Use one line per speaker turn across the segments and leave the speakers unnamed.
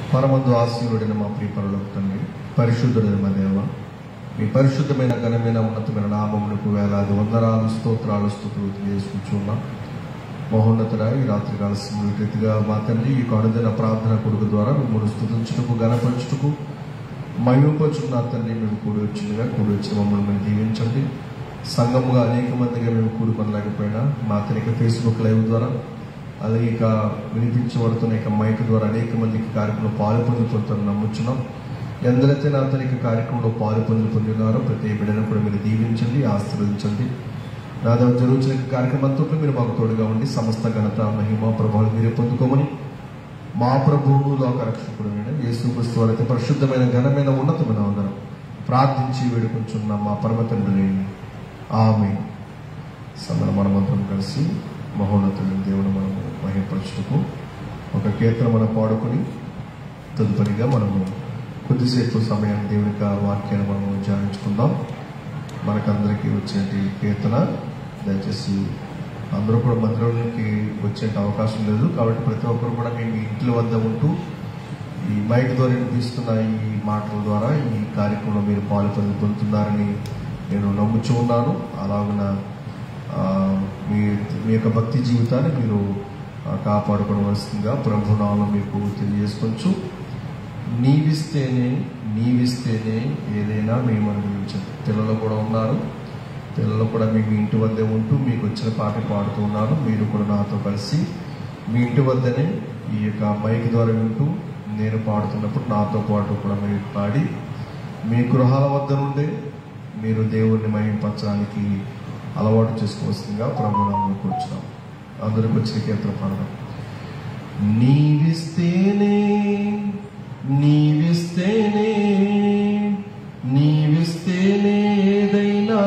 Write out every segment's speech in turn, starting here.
పరమద్వాసీయుడైన మా ప్రియపరులకు తండ్రి పరిశుద్ధుడైన మా దేవ మీ పరిశుద్ధమైన ఘనమైన ఉన్నతమైన నామములకు వేలాది వందనాలు స్తోత్రాలు స్థుతులు తెలియజేసుకుంటున్నాం మహోన్నతుడ ఈ రాత్రి కాల రీతిగా మా తండ్రి ఈ కనుదిన ప్రార్థన కొడుకు ద్వారా మిమ్మల్ని స్థుతించుటకు గణపరచుటకు మహిమపరుచుకున్న తండ్రి మేము కూడి వచ్చిందిగా కూడి వచ్చిన మమ్మల్ని మేము దీవించండి సంఘముగా అనేక మందిగా మేము కూడుకొనలేకపోయినా మా తనిక ఫేస్బుక్ లైవ్ ద్వారా అదే ఇక వినిపించబడుతున్న ఇక మైక్ ద్వారా అనేక మందికి కార్యక్రమంలో పాలు పొందుతుంటారని నమ్ముచున్నాం ఎందరైతే నా తనిక కార్యక్రమంలో పాలు పొంది పొందినారో ప్రతి బిడ్డను కూడా మీరు దీవించండి ఆశీర్వదించండి నా దగ్గర జరుగుతున్న ఈ కార్యక్రమం అంతట్లో మీరు మాకు తోడుగా ఉండి సమస్త ఘనత మహిమ ప్రభావం మీరే పొందుకోమని మా ప్రభువు లోక రక్షకుడు యేసు క్రీస్తు వారి అతి పరిశుద్ధమైన ఘనమైన ఉన్నతమైన వందనం ప్రార్థించి వేడుకుంటున్న మా పరమ తండ్రి ఆమె సమయం మనమందరం కలిసి మహోన్నతుని దేవుని మనము మహిమపరచుటకు ఒక కీర్తన మనం పాడుకొని తదుపరిగా మనము కొద్దిసేపు సమయం దేవుని యొక్క వాక్యాన్ని మనము ధ్యానించుకుందాం మనకందరికీ వచ్చే కీర్తన దయచేసి అందరూ కూడా మందిరంలోకి వచ్చే అవకాశం లేదు కాబట్టి ప్రతి ఒక్కరు కూడా మీ మీ ఇంటి వద్ద ఉంటూ ఈ మైక్ ద్వారా వినిపిస్తున్న ఈ మాటల ద్వారా ఈ కార్యక్రమంలో మీరు పాలు పొంది పొందుతున్నారని నేను నమ్ముచూ ఉన్నాను అలాగున ఆ, మీ మీ యొక్క భక్తి జీవితాన్ని మీరు ఆ, కాపాడుకోవలసిందిగా ప్రభునామం మీకు తెలియజేసుకోవచ్చు నీవిస్తేనే నీవిస్తేనే ఏదైనా మేము అనుభవించదు పిల్లలు కూడా ఉన్నారు పిల్లలు కూడా మీ మీ ఇంటి వద్దే ఉంటూ మీకు వచ్చిన పాట పాడుతూ ఉన్నారు మీరు కూడా నాతో కలిసి మీ ఇంటి వద్దనే ఈ యొక్క మైక్ ద్వారా వింటూ నేను పాడుతున్నప్పుడు నాతో పాటు కూడా మీరు పాడి మీ గృహాల వద్ద నుండే మీరు దేవుణ్ణి మహింపరచడానికి అలవాటు చేసుకోవాల్సిందిగా ప్రభునామం కూర్చున్నాం అందరికి వచ్చిన కీర్తన పాడడం నీవిస్తేనే నీవిస్తేనే నీవిస్తేనే ఏదైనా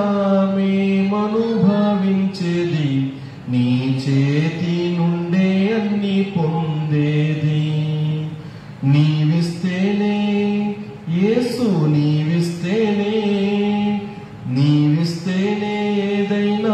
మేమనుభవించేది నీ చేతి నుండే అన్ని పొందేది నీవిస్తేనే యేసు నీవిస్తేనే నీవిస్తేనే ఏదైనా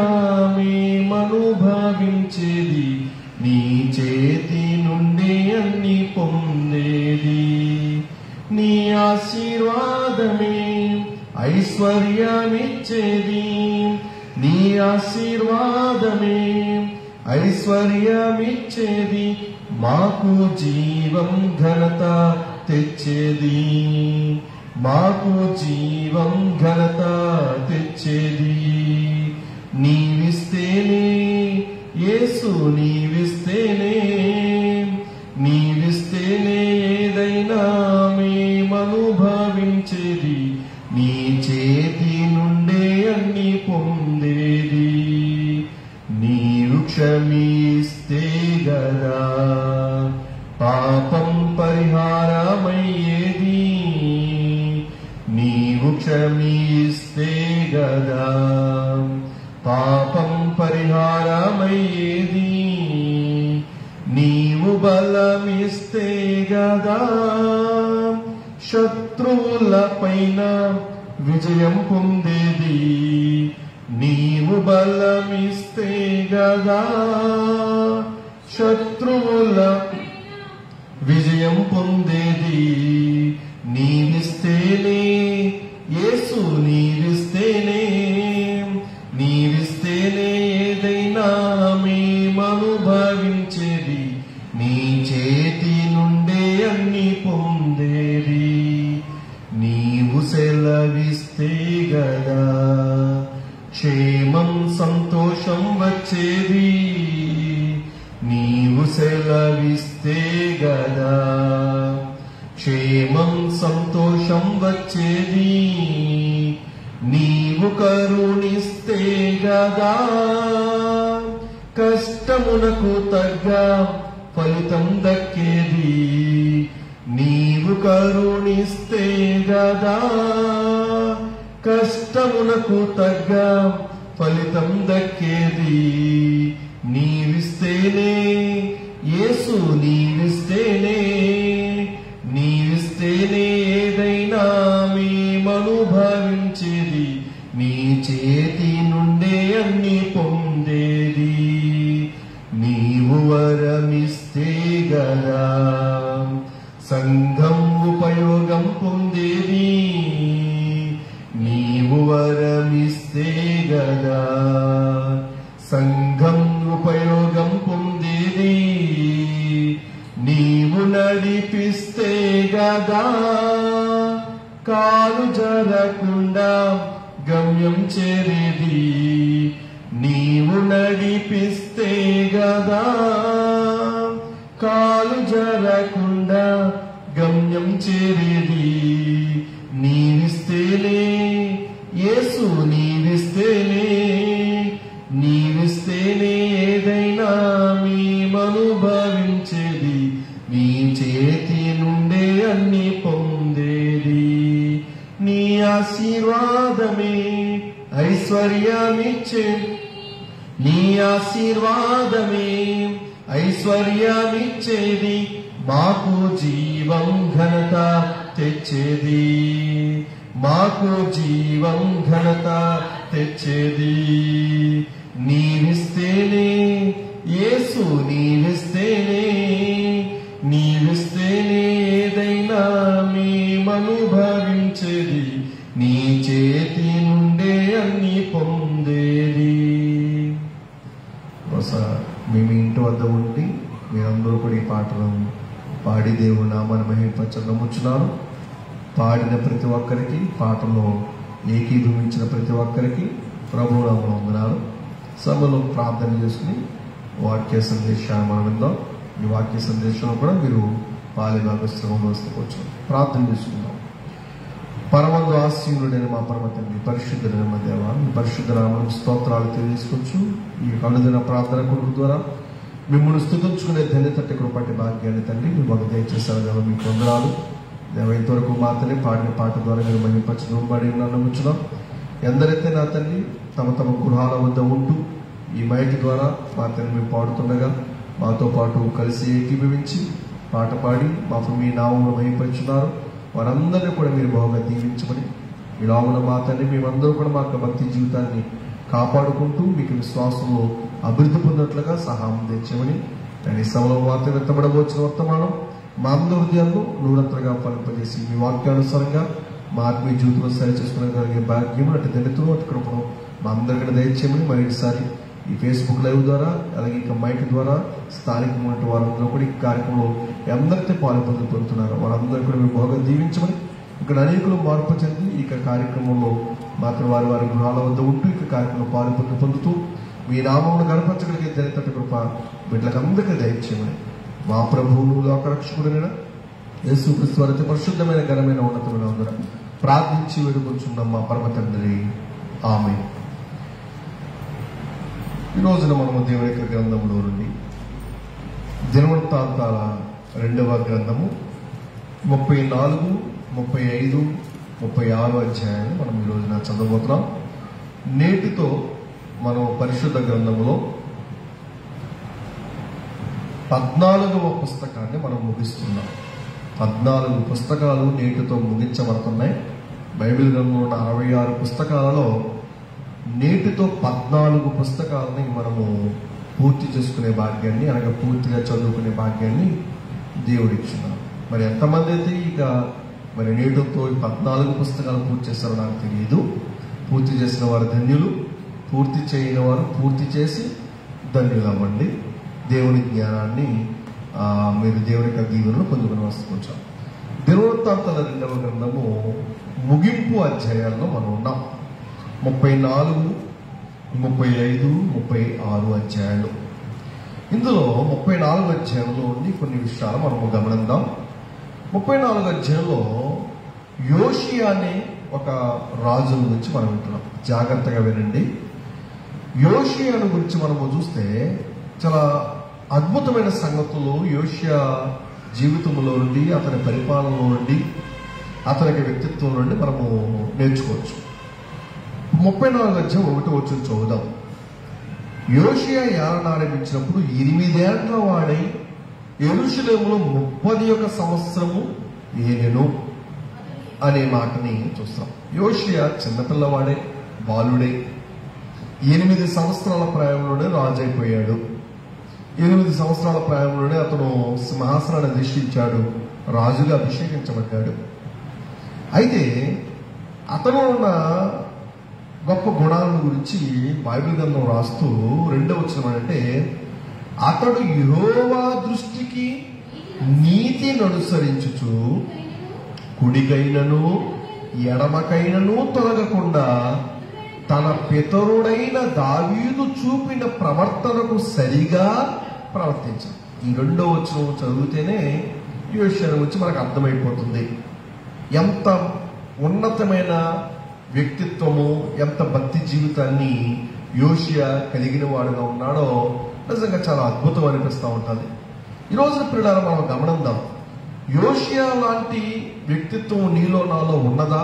మేమనుభవించేది నీ చేతి నుండే అన్ని పొందేది నీ ఆశీర్వాదమే ఐశ్వర్యమిచ్చేది నీ ఆశీర్వాదమే ఐశ్వర్యమిచ్చేది మాకు జీవం ఘనత తెచ్చేది మాకు జీవం ఘనత తెచ్చేది నీవిస్తేనే యేసు నీవిస్తేనే నీవిస్తేనే ఏదైనా మేమనుభవించేది నీ చేతి నుండే అన్ని పొందేది నీవు క్షమిస్తే గదా పాపం పరిహారమయ్యేది నీవు క్షమిస్తే గదా పాపం పరిహారమయ్యేది నీవు బలమిస్తే గదా శత్రువుల పైన విజయం పొందేది నీవు బలమిస్తే గదా శత్రువుల విజయం పొందేది నీవిస్తేనే యేసు నీవిస్తేనే నీవిస్తేనే ఏదైనా మేమనుభవించేది నీ చేతి నుండే అన్ని పొందేది నీవు సెలవిస్తే గదా క్షేమం సంతోషం వచ్చేది నీవు సెలవిస్తే గదా క్షేమం సంతోషం వచ్చేది నీవు కరుణిస్తే గదా కష్టమునకు తగ్గ ఫలితం దక్కేది నీవు కరుణిస్తే గదా కష్టమునకు తగ్గ ఫలితం దక్కేది నీవిస్తేనే యేసు నీవిస్తేనే నీవిస్తేనే ఏదైనా మేమనుభవించేది నీ చేతి నుండే అన్ని పొందేది నీవు వరమిస్తే గదా సంఘం ఉపయోగం పొందేది నీవు వరమిస్తే గదా సంఘం ఉపయోగం పొందేది నీవు నడిపిస్తే గదా కాలు జరకుండా గమ్యం చేరేది నీవు నడిపిస్తే గదా కాలు జరకుండా గమ్యం చేరేది నీవిస్తేనే యేసు నీవిస్తేనే నీవిస్తేనే ఏదైనా మేమనుభవించేది నీ చేతి నుండే అన్ని పొందేది నీ ఆశీర్వాదమే ఐశ్వర్యమిచ్చే నీ ఆశీర్వాదమే ఐశ్వర్యమిచ్చేది మాకు జీవం ఘనత తెచ్చేది మాకు జీవం ఘనత తెచ్చేది నీవిస్తేనే యేసు నీవిస్తేనే నీవిస్తేనే ఏదైనా మేమనుభవించేది నీ చేతి నుండే అన్ని పొందేది బహుశా మేము ఇంటి వద్ద ఉండి మీరందరూ కూడా ఈ పాటలను పాడి దేవుడు నామాన్ని మహింపచ్చని నమ్ముచున్నారు పాడిన ప్రతి ఒక్కరికి పాటలో ఏకీభవించిన ప్రతి ఒక్కరికి ప్రభు నామం వందనాలు సభలో ప్రార్థన చేసుకుని వాక్య సందేశాన్ని మనం విందాం ఈ వాక్య సందేశంలో కూడా మీరు పాలి భాగస్వామ్యం వస్తూ ప్రార్థన చేసుకుందాం పరమందు ఆశీనుడైన మా పరమ తండ్రి పరిశుద్ధుడైన మా దేవ మీ పరిశుద్ధ నామం స్తోత్రాలు తెలియజేసుకోవచ్చు ఈ కనుదిన ప్రార్థన కొడుకు ద్వారా మిమ్మల్ని స్థుతించుకునే ధన్యతట్టి కృపటి భాగ్యాన్ని తండ్రి మీరు మాకు దయచేశారు దేవ మీ పొందరాలు దేవ ఇంతవరకు మాత్రమే పాడిన పాట ద్వారా మీరు మహిపరచబడి నమ్ముచున్నాం ఎందరైతే నా తండ్రి తమ తమ గృహాల వద్ద ఉంటూ ఈ మైక్ ద్వారా మా తండ్రి మేము పాడుతుండగా మాతో పాటు కలిసి ఏకీభవించి పాట పాడి మాకు మీ నామమును మహిపరుచున్నారు వారందరినీ కూడా మీరు బాగా దీవించమని మీ నామన మా తండ్రి మేమందరూ కూడా మా యొక్క భక్తి జీవితాన్ని కాపాడుకుంటూ మీకు విశ్వాసంలో అభివృద్ధి పొందినట్లుగా సహాయం తెచ్చమని నేను ఈ సభలో వార్త వ్యక్తపడవచ్చిన వర్తమానం మా అందరి హృదయాల్లో నూరంతలుగా ఫలింపజేసి మీ వాక్యానుసారంగా మా ఆత్మీయ జీవితంలో సరి చేసుకునే భాగ్యం అటు దండితో అటు కృపను మా అందరికీ దయచేయమని మరొకసారి ఈ ఫేస్బుక్ లైవ్ ద్వారా అలాగే ఇక మైక్ ద్వారా స్థానికమైన వారందరూ కూడా ఈ కార్యక్రమంలో ఎందరైతే పాల్పొందు పొందుతున్నారో వారందరూ కూడా మేము బాగా దీవించమని ఇక్కడ అనేకులు మార్పు చెంది ఇక కార్యక్రమంలో మాత్రం వారి వారి గృహాల వద్ద ఉంటూ ఇక కార్యక్రమంలో పాల్పొందు పొందుతూ మీ నామమును గణపరచగలిగే దళిత కృప బిడ్డలకు అందరికీ దయచేయమని మా ప్రభువును లోకరక్షకుడైన యేసు క్రీస్తు వారి అతి పరిశుద్ధమైన ఘనమైన ఉన్నతమైన అందరం ప్రార్థించి వేడుకొచ్చున్నాం మా పరమ తండ్రి ఆమె ఈ రోజున మనము దేవుని యొక్క గ్రంథంలో నుండి దినవృత్తాంతాల రెండవ గ్రంథము ముప్పై నాలుగు ముప్పై ఐదు ముప్పై ఆరు అధ్యాయాలు మనం ఈ రోజున చదవబోతున్నాం నేటితో మనం పరిశుద్ధ గ్రంథములో పద్నాలుగవ పుస్తకాన్ని మనం ముగిస్తున్నాం పద్నాలుగు పుస్తకాలు నేటితో ముగించబడుతున్నాయి బైబిల్ గ్రంథంలో ఉన్న అరవై ఆరు పుస్తకాలలో నేటితో పద్నాలుగు పుస్తకాలని మనము పూర్తి చేసుకునే భాగ్యాన్ని అనగా పూర్తిగా చదువుకునే భాగ్యాన్ని దేవుడిచ్చున్నాడు మరి ఎంతమంది అయితే ఇక మరి నేటితో ఈ పద్నాలుగు పుస్తకాలు పూర్తి చేస్తారో నాకు తెలియదు పూర్తి చేసిన వారు ధన్యులు పూర్తి చేయని వారు పూర్తి చేసి ధన్యులు అవ్వండి దేవుని జ్ఞానాన్ని ఆ, మీరు దేవుని యొక్క దీవెనలు పొందుకుని వస్తుంటాం దినవృత్తాంతాల రెండవ గ్రంథము ముగింపు అధ్యాయాల్లో మనం ఉన్నాం ముప్పై నాలుగు ముప్పై ఐదు ముప్పై ఆరు అధ్యాయాలు ఇందులో ముప్పై నాలుగు అధ్యాయంలో ఉండి కొన్ని విషయాలు మనము గమనిద్దాం ముప్పై నాలుగు అధ్యాయంలో యోషి అనే ఒక రాజు గురించి మనం వింటున్నాం జాగ్రత్తగా వినండి యోషియాను గురించి మనము చూస్తే చాలా అద్భుతమైన సంగతులు యోషియా జీవితంలో నుండి అతని పరిపాలనలో నుండి అతనికి వ్యక్తిత్వం నుండి మనము నేర్చుకోవచ్చు ముప్పై నాలుగు అధ్యాయం ఒకటి వచ్చి చూద్దాం యోషియా ఏలను ఆరంభించినప్పుడు ఎనిమిదేండ్ల వాడై ఎరుషులేములో ముప్పది యొక్క సంవత్సరము ఏనెను అనే మాటని చూస్తాం యోషియా చిన్నపిల్లవాడే బాలుడే ఎనిమిది సంవత్సరాల ప్రాయంలోనే రాజు అయిపోయాడు ఎనిమిది సంవత్సరాల ప్రాయంలోనే అతను సింహాసనాన్ని అధిష్ఠించాడు రాజుగా అభిషేకించబడ్డాడు అయితే అతను ఉన్న గొప్ప గుణాలను గురించి బైబిల్ గ్రంథం రాస్తూ రెండవ వచ్చిన అంటే అతడు యెహోవా దృష్టికి నీతిని అనుసరించుచు కుడికైనను ఎడమకైనను తొలగకుండా తన పితరుడైన దావీదు చూపిన ప్రవర్తనకు సరిగా ప్రవర్తించాడు ఈ రెండో వచనం చదివితేనే ఈ విషయాన్ని గురించి మనకు అర్థమైపోతుంది ఎంత ఉన్నతమైన వ్యక్తిత్వము ఎంత భక్తి జీవితాన్ని యోషియా కలిగిన వాడుగా ఉన్నాడో నిజంగా చాలా అద్భుతం అనిపిస్తూ ఉంటుంది ఈ రోజున పిల్లల మనం గమనిద్దాం యోషియా లాంటి వ్యక్తిత్వం నీలో నాలో ఉన్నదా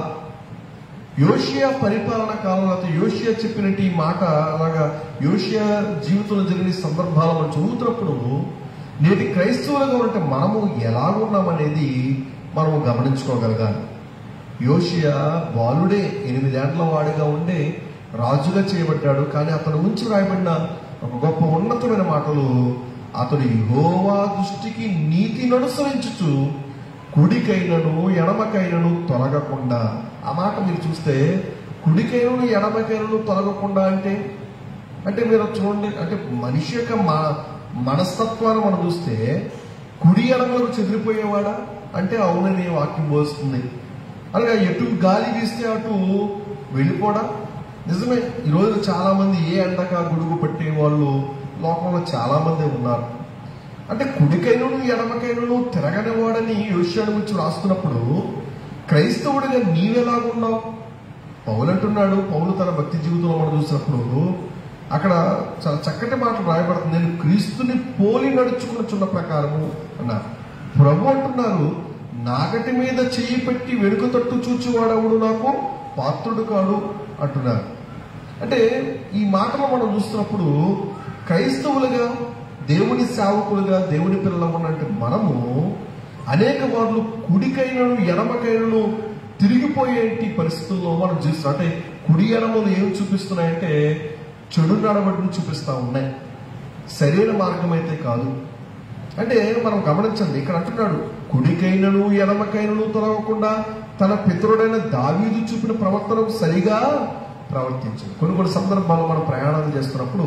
యోషియా పరిపాలన కాలంలో అయితే యోషియా చెప్పినట్టు ఈ మాట అలాగా యోషియా జీవితంలో జరిగిన సందర్భాలు మనం చదువుతున్నప్పుడు నేటి క్రైస్తవులుగా ఉంటే మనము ఎలాగున్నామనేది మనము గమనించుకోగలగాలి యోషియా బాలుడే ఎనిమిదేండ్ల వాడిగా ఉండే రాజుగా చేయబడ్డాడు కానీ అతను ఉంచి రాయబడిన ఒక గొప్ప ఉన్నతమైన మాటలు అతడు యెహోవా దృష్టికి నీతిని అనుసరించుచు కుడికైనను ఎడమకైనను తొలగకుండా ఆ మాట మీరు చూస్తే కుడికైనను ఎడమకైనను తొలగకుండా అంటే అంటే మీరు చూడండి అంటే మనిషి యొక్క మ- మనస్తత్వాన్ని మనం చూస్తే కుడి ఎడమలకు చెదిరిపోయేవాడా అంటే అవునని వాక్యం పోస్తుంది అలాగే ఎటు గాలి వీస్తే అటు వెళ్ళిపోడా నిజమే ఈరోజు చాలా మంది ఏ ఎండక గొడుగు పట్టే వాళ్ళు లోకంలో చాలా మంది ఉన్నారు అంటే కుడికైనను ఎడమకైనను తిరగని వాడని యోష్యాను గురించి రాస్తున్నప్పుడు క్రైస్తవుడిగా నీవెలాగున్నావు పౌలు అంటున్నాడు పౌలు తన భక్తి జీవితంలో మనం చూసినప్పుడు అక్కడ చాలా చక్కటి మాటలు రాయబడుతుంది నేను క్రీస్తుని పోలి నడుచుకున్న ప్రకారము అన్నారు ప్రభు అంటున్నారు నాగటి మీద చెయ్యి పెట్టి వెనుక తట్టు చూచువాడవుడు నాకు పాత్రుడు కాడు అంటున్నారు అంటే ఈ మాటలు మనం చూస్తున్నప్పుడు క్రైస్తవులుగా దేవుని సేవకులుగా దేవుని పిల్లలు ఉన్నట్టు మనము అనేక వాళ్ళు కుడికైనను ఎడమకైనను తిరిగిపోయేటి పరిస్థితుల్లో మనం చూస్తున్నాం అంటే కుడి ఎడమలు ఏం చూపిస్తున్నాయంటే చెడు నడవడిని చూపిస్తా ఉన్నాయి సరైన మార్గం అయితే కాదు అంటే మనం గమనించండి ఇక్కడ అంటున్నాడు కుడికైనను ఎడమకైనను తొలగకుండా తన పితరుడైన దావీదు చూపిన ప్రవర్తనకు సరిగా ప్రవర్తించింది కొన్ని కొన్ని సందర్భాల్లో మనం ప్రయాణం చేస్తున్నప్పుడు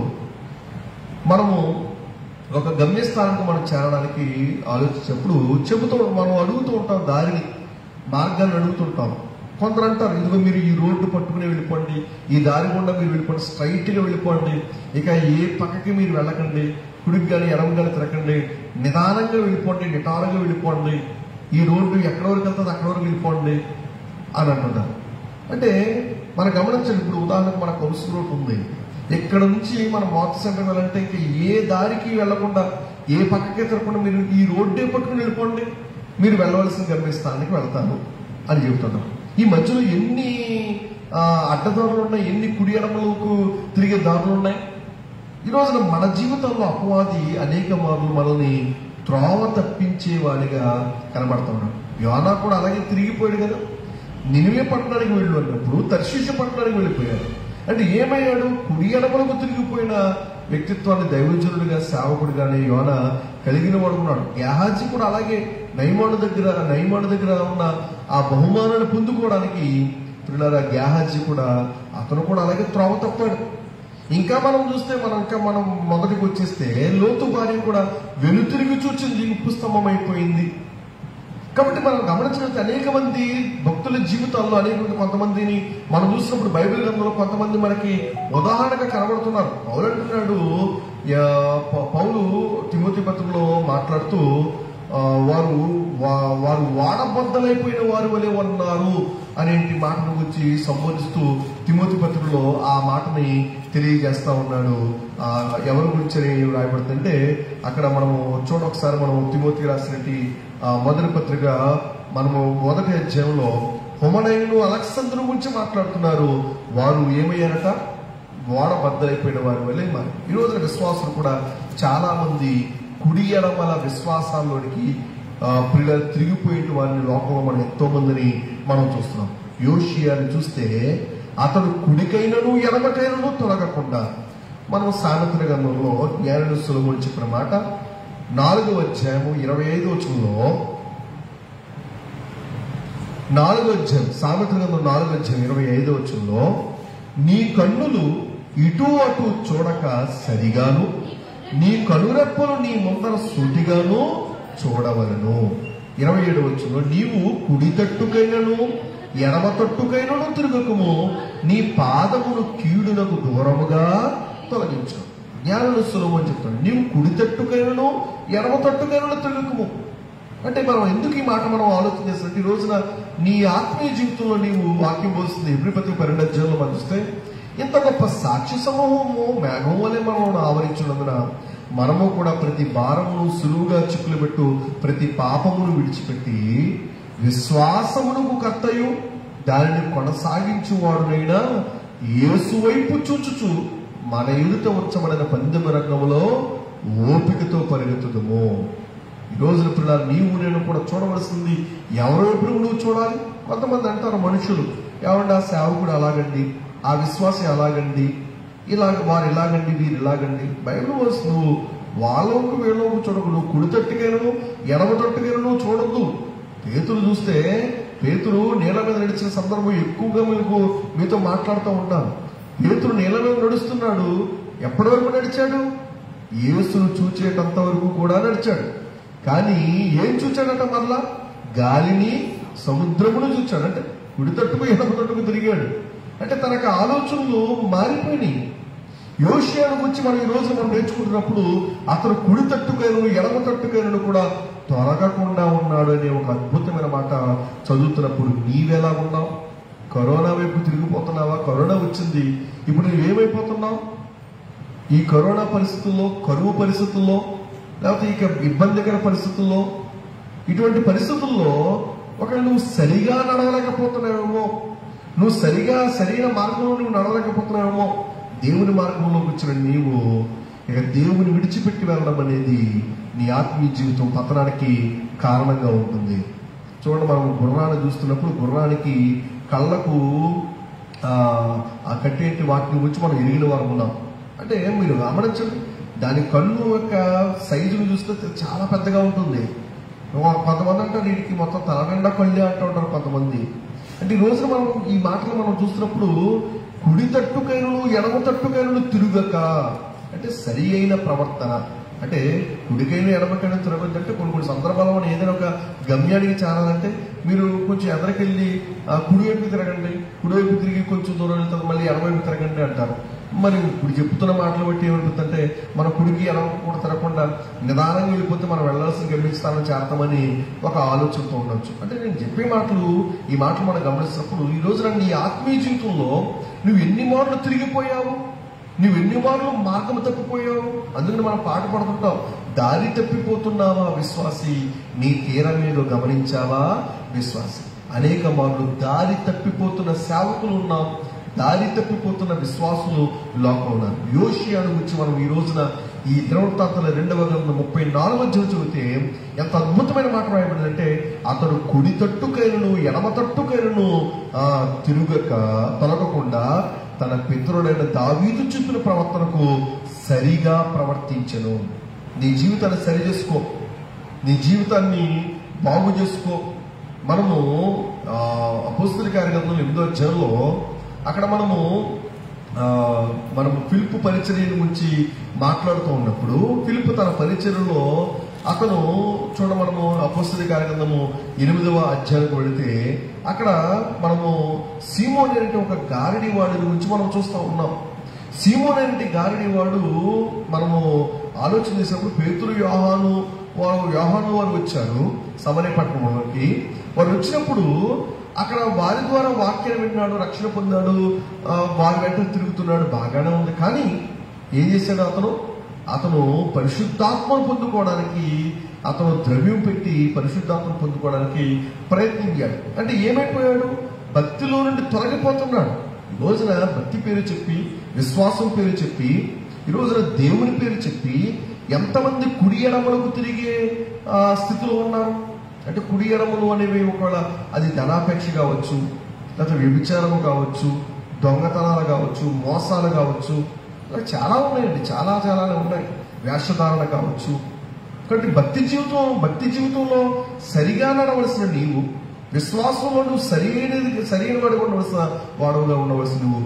మనము ఒక గమ్యస్థానానికి మనం చేరడానికి ఆలోచించినప్పుడు చెబుతూ మనం అడుగుతూ ఉంటాం దారిని మార్గాన్ని అడుగుతుంటాం కొందరు అంటారు ఇదిగో మీరు ఈ రోడ్డు పట్టుకుని వెళ్ళిపోండి ఈ దారి గుండా మీరు వెళ్ళిపోండి స్ట్రైట్ గా వెళ్ళిపోండి ఇక ఏ పక్కకి మీరు వెళ్ళకండి కుడికి కానీ ఎడమ కానీ తిరగండి నిదానంగా వెళ్ళిపోండి నిటారంగా వెళ్ళిపోండి ఈ రోడ్డు ఎక్కడి వరకు వెళ్తుంది అక్కడి వరకు వెళ్ళిపోండి అని అంటున్నారు అంటే మనం గమనించండి ఇప్పుడు ఉదాహరణకు మన కౌన్సిల్ రోడ్ ఉంది ఇక్కడ నుంచి మనం మోటార్ సెంటర్ వెళ్ళాలంటే ఇంకా ఏ దారికి వెళ్లకుండా ఏ పక్కకి తిరగకుండా మీరు ఈ రోడ్డే పట్టుకుని వెళ్ళిపోండి మీరు వెళ్ళవలసిన గమ్యస్థానానికి వెళ్తాను అని చెబుతున్నాం ఈ మధ్యలో ఎన్ని ఆ, అడ్డదారులు ఉన్నాయి ఎన్ని కుడి ఎడమలకు తిరిగే దారులు ఉన్నాయి ఈ రోజున మన జీవితంలో అపవాది అనేక మార్లు మనల్ని త్రోవ తప్పించే వాడిగా కనబడుతున్నాడు యోనా కూడా అలాగే తిరిగిపోయాడు కదా నినివే పట్టణానికి వెళ్ళు అన్నప్పుడు తర్శీష పట్టణానికి వెళ్ళిపోయాడు అంటే ఏమయ్యాడు కుడి ఎడమలకు తిరిగిపోయిన వ్యక్తిత్వాన్ని దైవజనుడిగా సేవకుడిగానే యోన కలిగిన వాడు ఉన్నాడు గేహాజీ కూడా అలాగే నైమాను దగ్గర నైమాను దగ్గర ఉన్న ఆ బహుమానాన్ని పొందుకోవడానికి పిల్లల గేహాజీ కూడా అతను కూడా అలాగే త్రోవ తప్పాడు ఇంకా మనం చూస్తే మనం ఇంకా మనం మొదటికి వచ్చేస్తే లోతు భార్య కూడా వెనుతిరిగి చూచింది ఉప్పు స్తంభం అయిపోయింది కాబట్టి మనం గమనించినట్టు అనేక మంది భక్తుల జీవితాల్లో అనేక మంది కొంతమందిని మనం చూసినప్పుడు బైబిల్ గ్రంథంలో కొంతమంది మనకి ఉదాహరణగా కనబడుతున్నారు పౌలు అంటున్నాడు యా- ప- పౌలు తిమోతి పత్రంలో మాట్లాడుతూ ఆ, వారు వా- వారు వాడబద్దలైపోయిన వారి వలె ఉన్నారు అనేటి మాటను గురించి సంబోధిస్తూ తిమోతి పత్రికలో ఆ మాటని తెలియజేస్తా ఉన్నాడు ఆ, ఎవరి గురించి అని రాయబడుతుంటే అక్కడ మనము చూడ ఒకసారి మనం తిమోతికి రాసినట్టు ఆ, మొదటి పత్రిక మనము మొదటి అధ్యాయంలో హుమనైను అలెక్సంద్రు గురించి మాట్లాడుతున్నారు వారు ఏమయ్యారట గోడ బద్దలైపోయిన వారి వల్లే మరి ఈ రోజున విశ్వాసులు కూడా చాలా మంది కుడి ఎడమల విశ్వాసాల్లోనికి ఆ, పిల్లలు తిరిగిపోయిన వారిని లోకంలో మనం ఎంతో మందిని మనం చూస్తున్నాం యోషియాని చూస్తే అతడు కుడికైనను ఎడమకైనను తొలగకుండా మనం సామెతల గ్రంథంలో జ్ఞానుడు సులభం చెప్పిన మాట నాలుగో అధ్యాయము ఇరవై ఐదు వచనంలో నాలుగో అధ్యాయం సామెతల గ్రంథం నాలుగో అధ్యాయం ఇరవై ఐదో వచనంలో నీ కన్నులు ఇటు అటు చూడక సరిగాను నీ కనురెప్పలు నీ ముందర సూటిగాను చూడవలను ఇరవై ఏడు వచ్చును నీవు కుడి తట్టుకైనను ఎడమ తట్టుకైనను తిరుగుకము నీ పాదమును కీడునకు దూరముగా తొలగించు జ్ఞానులు సులభం అని చెప్తాను నీవు కుడి తట్టుకైనను ఎడమ తట్టుకైనను తిరుగుకము అంటే మనం ఎందుకు ఈ మాట మనం ఆలోచన చేస్తుంటే ఈ రోజున నీ ఆత్మీయ జీవితంలో నీవు వాక్యం పోస్తుంది ఎబ్రిపతి పరిణధ్యంలో మనం చూస్తే ఇంత గొప్ప సాక్షి సమూహము మేఘం వలె మనం ఆవరించినందున మనము కూడా ప్రతి భారమును సులువుగా చిక్కులు పెట్టు ప్రతి పాపమును విడిచిపెట్టి విశ్వాసమునకు కర్తయు దానిని కొనసాగించువాడునైనా యేసు వైపు చూచుచు మన ఎదుట ఉంచబడిన పందెమ రంగంలో ఓపికతో పరిగెత్తుదము ఈ రోజున పిల్లలు నీవు నేను కూడా చూడవలసింది ఎవరో ఎప్పుడు నువ్వు చూడాలి కొంతమంది అంటారు మనుషులు ఏమంటే ఆ సేవకుడు అలాగండి ఆ విశ్వాసం అలాగండి ఇలాగ వారు ఇలాగండి వీరు ఇలాగండి బైబిల్ వర్స్ నువ్వు వాళ్ళకు వీళ్ళకు చూడకు నువ్వు కుడి తట్టుకైనను ఎడమ తట్టుకైనను చూడొద్దు పేతులు చూస్తే పేతురు నీళ్ళ మీద నడిచిన సందర్భం ఎక్కువగా మీకు మీతో మాట్లాడుతూ ఉంటాను పేతురు నీళ్ళ మీద నడుస్తున్నాడు ఎప్పటి వరకు నడిచాడు యేసును చూచేటంత వరకు కూడా నడిచాడు కానీ ఏం చూచాడట మరలా గాలిని సముద్రమును చూచాడు అంటే కుడి తట్టుకు ఎడమ తట్టుకు తిరిగాడు అంటే తనకు ఆలోచనలు మారిపోయినాయి యోషియాను గురించి మనం ఈ రోజు మనం నేర్చుకుంటున్నప్పుడు అతను కుడి తట్టుకైనను ఎడమ తట్టుకైనను కూడా తొలగకుండా ఉన్నాడు అనే ఒక అద్భుతమైన మాట చదువుతున్నప్పుడు నీవెలా ఉన్నావు కరోనా వైపు తిరిగిపోతున్నావా కరోనా వచ్చింది ఇప్పుడు నువ్వేమైపోతున్నావు ఈ కరోనా పరిస్థితుల్లో కరువు పరిస్థితుల్లో లేకపోతే ఇక ఇబ్బందికర పరిస్థితుల్లో ఇటువంటి పరిస్థితుల్లో ఒక నువ్వు సరిగా నడవలేకపోతున్నావేమో నువ్వు సరిగా సరైన మార్గంలో నువ్వు నడవలేకపోతున్నావేమో దేవుని మార్గంలోకి వచ్చిన నీవు ఇక దేవుని విడిచిపెట్టి వెళ్ళడం అనేది నీ ఆత్మీయ జీవితం పతనానికి కారణంగా ఉంటుంది చూడండి మనం గుర్రాన్ని చూస్తున్నప్పుడు గుర్రానికి కళ్ళకు ఆ ఆ కట్టేటి వాటిని గురించి మనం ఎరిగిన వారు ఉన్నాం అంటే మీరు గమనించండి దాని కళ్ళు యొక్క సైజును చూస్తే చాలా పెద్దగా ఉంటుంది కొంతమంది అంటారు వీటికి మొత్తం తల నిండా కళ్ళే అంటూ ఉంటారు కొంతమంది అంటే ఈ రోజున మనం ఈ మాటలు మనం చూస్తున్నప్పుడు కుడి తట్టుకైనలు ఎడమ తట్టుకైనలు తిరుగక అంటే సరి అయిన ప్రవర్తన అంటే కుడికైన ఎడమకైనా తిరగద్దు అంటే కొన్ని కొన్ని సందర్భాల్లో మనం ఏదైనా ఒక గమ్యానికి చేరాలంటే మీరు కొంచెం ఎదరికెళ్ళి ఆ, కుడివైపు తిరగండి కుడివైపు తిరిగి కొంచెం దూరం వెళ్తుంది మళ్ళీ ఎడమవైపు తిరగండి అంటారు మరి ఇప్పుడు చెప్తున్న మాటలు బట్టి ఏమవుతుందంటే మన కుడికి ఎడమ కూడా తిరగకుండా నిదానంగా వెళ్ళిపోతే మనం వెళ్ళాల్సిన గమ్యస్థానం చేరతామని ఒక ఆలోచనతో ఉండొచ్చు అంటే నేను చెప్పే మాటలు ఈ మాటలు మనం గమనిస్తున్నప్పుడు ఈ రోజున నీ ఆత్మీయ జీవితంలో నువ్వు ఎన్ని మార్లు తిరిగిపోయావు నువ్వు ఎన్ని మార్లు మార్గం తప్పిపోయావు అందుకని మనం పాట పడుతుంటాం దారి తప్పిపోతున్నావా విశ్వాసి నీ తీరం మీద గమనించావా విశ్వాసి అనేక మార్లు దారి తప్పిపోతున్న సేవకులు ఉన్నాం దారి తప్పిపోతున్న విశ్వాసులు లోకం ఉన్నారు యోషియాను గురించి మనం ఈ రోజున ఈ దినవృత్తాంతాల రెండవ గ్రంథం ముప్పై నాలుగో చదివితే ఎంత అద్భుతమైన మాట రాయబడిందంటే అతడు కుడి తట్టుకైనను ఎడమ తట్టుకైనను ఆ, తిరుగక తొలగకుండా తన పితరుడైన దావీదు చూపిన ప్రవర్తనకు సరిగా ప్రవర్తించను నీ జీవితాన్ని సరి చేసుకో నీ జీవితాన్ని బాగు చేసుకో మనము అపుస్తుల కార్యక్రమంలో ఎనిమిదో అధ్యాయంలో అక్కడ మనము ఆ, మనము ఫిలిప్ పరిచర్య గురించి మాట్లాడుతూ ఉన్నప్పుడు ఫిలిప్ తన పరిచర్యలో అతను చూడ మనము అపుస్తల కార్యక్రమము ఎనిమిదవ అధ్యాయానికి వెళితే అక్కడ మనము సీమోన్ అంటే ఒక గారడి వాడి గురించి మనం చూస్తూ ఉన్నాం సీమోన్ అంటే గారడి వాడు మనము ఆలోచన చేసినప్పుడు పేతురు యోహాను వారు యోహాను వారు వచ్చారు సమరే పట్టణంలోకి వారు వచ్చినప్పుడు అక్కడ వారి ద్వారా వాక్యాన్ని విన్నాడు రక్షణ పొందాడు ఆ, వారి వెంట తిరుగుతున్నాడు బాగానే ఉంది కానీ ఏం చేశాడు అతను అతను పరిశుద్ధాత్మను పొందుకోవడానికి అతను ద్రవ్యం పెట్టి పరిశుద్ధాత్మను పొందుకోవడానికి ప్రయత్నించాడు అంటే ఏమైపోయాడు భక్తిలో నుండి తొలగిపోతున్నాడు ఈ రోజున భక్తి పేరు చెప్పి విశ్వాసం పేరు చెప్పి ఈ రోజున దేవుని పేరు చెప్పి ఎంతమంది కుడి ఎడమలకు తిరిగే ఆ, స్థితిలో ఉన్నారు అంటే కుడి ఎడమలు అనేవి ఒకవేళ అది ధనాపేక్ష కావచ్చు లేకపోతే వ్యభిచారము కావచ్చు దొంగతనాలు కావచ్చు మోసాలు కావచ్చు ఇలా చాలా ఉన్నాయండి చాలా చాలా ఉన్నాయి వేషధారణ కావచ్చు కాబట్టి భక్తి జీవితం భక్తి జీవితంలో సరిగా నడవలసిన నీవు విశ్వాసంలో నువ్వు సరైనది సరైన వాడిగా ఉండవలసిన వాడుగా ఉండవలసిన నువ్వు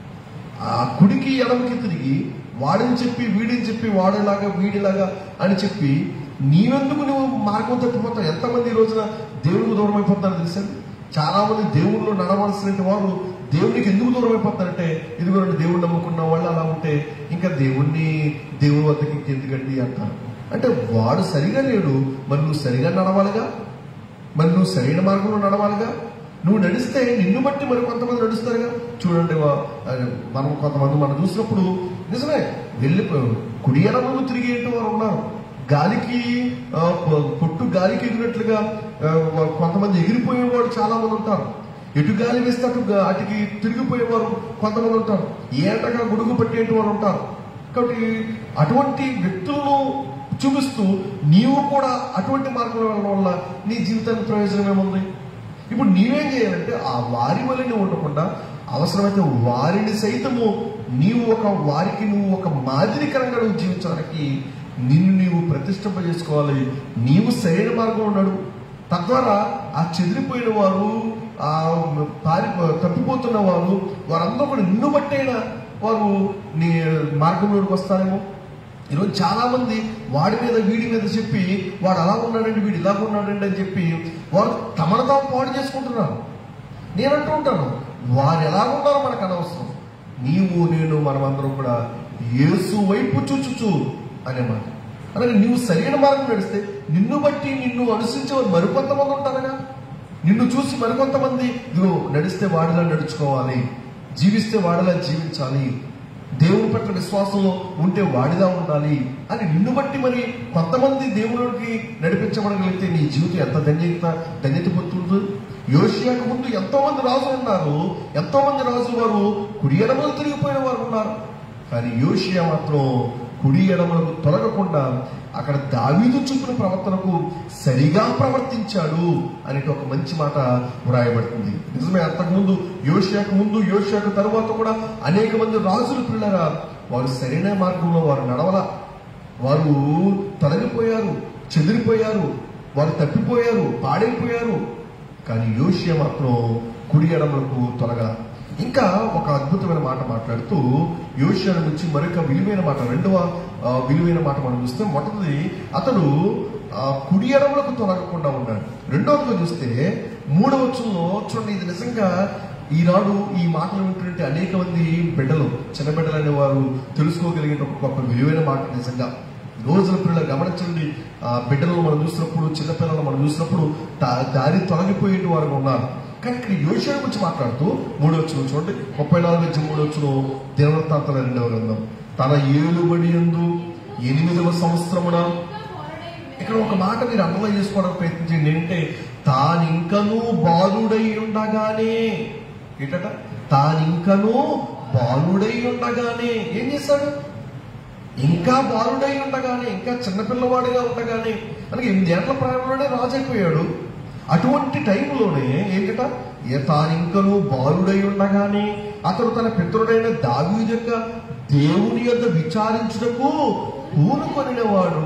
ఆ కుడికి ఎడమకి తిరిగి వాడని చెప్పి వీడిని చెప్పి వాడేలాగా వీడిలాగా అని చెప్పి నీవెందుకు నువ్వు మార్గం తప్పిపోతావు ఎంతమంది ఈ రోజున దేవుడికి దూరం అయిపోతారో తెలుసండి చాలా మంది దేవుళ్ళు నడవలసిన వారు దేవునికి ఎందుకు దూరం అయిపోతారంటే ఇదిగో దేవుడు నమ్ముకున్న వాళ్ళు అలా ఉంటే ఇంకా దేవుణ్ణి దేవుని వద్దకి ఎందుకండి అంటారు అంటే వాడు సరిగా లేడు మరి నువ్వు సరిగా నడవాలిగా మరి నువ్వు సరైన మార్గంలో నడవాలిగా నువ్వు నడిస్తే నిన్ను బట్టి మరి కొంతమంది నడుస్తారుగా చూడండి వా- మనం కొంతమంది మనం చూసినప్పుడు నిజమే వెళ్ళి కుడి ఎడమలు తిరిగి ఏంటి వారు ఉన్నారు గాలికి ఆ, పొ- పొట్టు గాలికి ఎగిరినట్లుగా ఆ, వా- కొంతమంది ఎగిరిపోయేవాడు చాలా మంది ఉంటారు ఎటు గాలి వేస్తే అటు గా- అటుకి తిరిగిపోయేవారు కొంతమంది ఉంటారు ఏటగా గొడుగు పట్టేటి వారు ఉంటారు కాబట్టి అటువంటి వ్యక్తులను చూపిస్తూ నీవు కూడా అటువంటి మార్గంలో వెళ్ళడం వల్ల నీ జీవితానికి ప్రయోజనం ఏముంది ఇప్పుడు నీవేం చేయాలంటే ఆ వారి వల్ల నువ్వు ఉండకుండా అవసరమైతే వారిని సైతము నీవు ఒక వారికి నువ్వు ఒక మాదిరికరంగా నువ్వు జీవించడానికి నిన్ను నీవు ప్రతిష్ఠింప చేసుకోవాలి నీవు సరైన మార్గంలో నడు తద్వారా ఆ చెదిరిపోయిన వారు ఆ పారి తప్పిపోతున్న వారు వారందరూ కూడా నిన్ను బట్టైనా వారు నీ మార్గంలోకి వస్తారేమో ఈరోజు చాలా మంది వాడి మీద వీడి మీద చెప్పి వాడు అలా ఉన్నాడండి వీడు ఇలా ఉన్నాడండి అని చెప్పి వారు తమను తాము పాడు చేసుకుంటున్నారు నేను అంటూ ఉంటాను వారు ఎలా ఉన్నారో మనకు అనవసరం నీవు నేను మనమందరం కూడా యేసు వైపు చూచుచు అనే మాట అలాగే నువ్వు సరైన మార్గం నడిస్తే నిన్ను బట్టి నిన్ను అనుసరించేవారు మరికొంతమంది ఉంటారుగా నిన్ను చూసి మరికొంతమంది ఇదిగో నడిస్తే వాడిలా నడుచుకోవాలి జీవిస్తే వాడిలా జీవించాలి దేవుని పట్ల విశ్వాసంలో ఉంటే వాడిలా ఉండాలి అని నిన్ను బట్టి మరి కొంతమంది దేవుడికి నడిపించబడగలిగితే నీ జీవితం ఎంత ధన్యత ధన్యత పొందుతుంది యోషియాకు ముందు ఎంతో మంది రాజులు ఉన్నారు ఎంతో మంది రాజులు వారు కుడి ఎడమలు తిరిగిపోయిన వారు ఉన్నారు కానీ యోషియా మాత్రం కుడి ఎడమలకు తొలగకుండా అక్కడ దావీదు చూపిన ప్రవర్తనకు సరిగా ప్రవర్తించాడు అనేటి ఒక మంచి మాట వ్రాయబడుతుంది నిజమే అంతకుముందు యోషియాకు ముందు యోషియాకు తరువాత కూడా అనేక మంది రాజులు పిల్లరా వారు సరైన మార్గంలో వారు నడవల వారు తొలగిపోయారు చెదిరిపోయారు వారు తప్పిపోయారు పాడైపోయారు కానీ యోషియా మాత్రం కుడి ఎడమలకు తొలగల ఇంకా ఒక అద్భుతమైన మాట మాట్లాడుతూ యోషియా నుంచి మరొక విలువైన మాట రెండవ ఆ, విలువైన మాట మనం చూస్తే మొదటిది అతడు ఆ, కుడి ఎడమలకు తొలగకుండా ఉన్నాడు రెండవదిగా చూస్తే మూడవ వచ్చంలో చూడండి ఇది నిజంగా ఈనాడు ఈ మాటలు వింటుంటే అనేక మంది బిడ్డలు చిన్న బిడ్డలు అనే వారు తెలుసుకోగలిగిన ఒక గొప్ప విలువైన మాట నిజంగా ఈ రోజుల పిల్లలు గమనించండి ఆ బిడ్డలను మనం చూసినప్పుడు చిన్నపిల్లలను మనం చూసినప్పుడు దా- దారి తొలగిపోయే వారు ఉన్నారు కానీ ఇక్కడ యోషియా గురించి మాట్లాడుతూ మూడో వచ్చిన చూడండి ముప్పై నాలుగు నుంచి మూడో వచ్చిన దినవృత్తాంతాల రెండవ గ్రంథం తన ఏలుబడి ఎందు ఎనిమిదవ సంవత్సరమున ఇక్కడ ఒక మాట మీరు అర్థం చేసుకోవడానికి ప్రయత్నించండి ఏంటంటే తానింకనూ బాలుడై ఉండగానే ఏంటట తానింకనూ బాలుడై ఉండగానే ఏం చేశాడు ఇంకా బాలుడై ఉండగానే ఇంకా చిన్నపిల్లవాడిగా ఉండగానే మనకి ఎనిమిదేళ్ల ప్రాయంలోనే రాజు అయిపోయాడు అటువంటి టైంలోనే ఏంటట ఏ తానింకను బాలుడై ఉండగానే అతడు తన పితరుడైన దావీదు యొక్క దేవుని యొక్క విచారించుటకు పూనుకొనినవాడు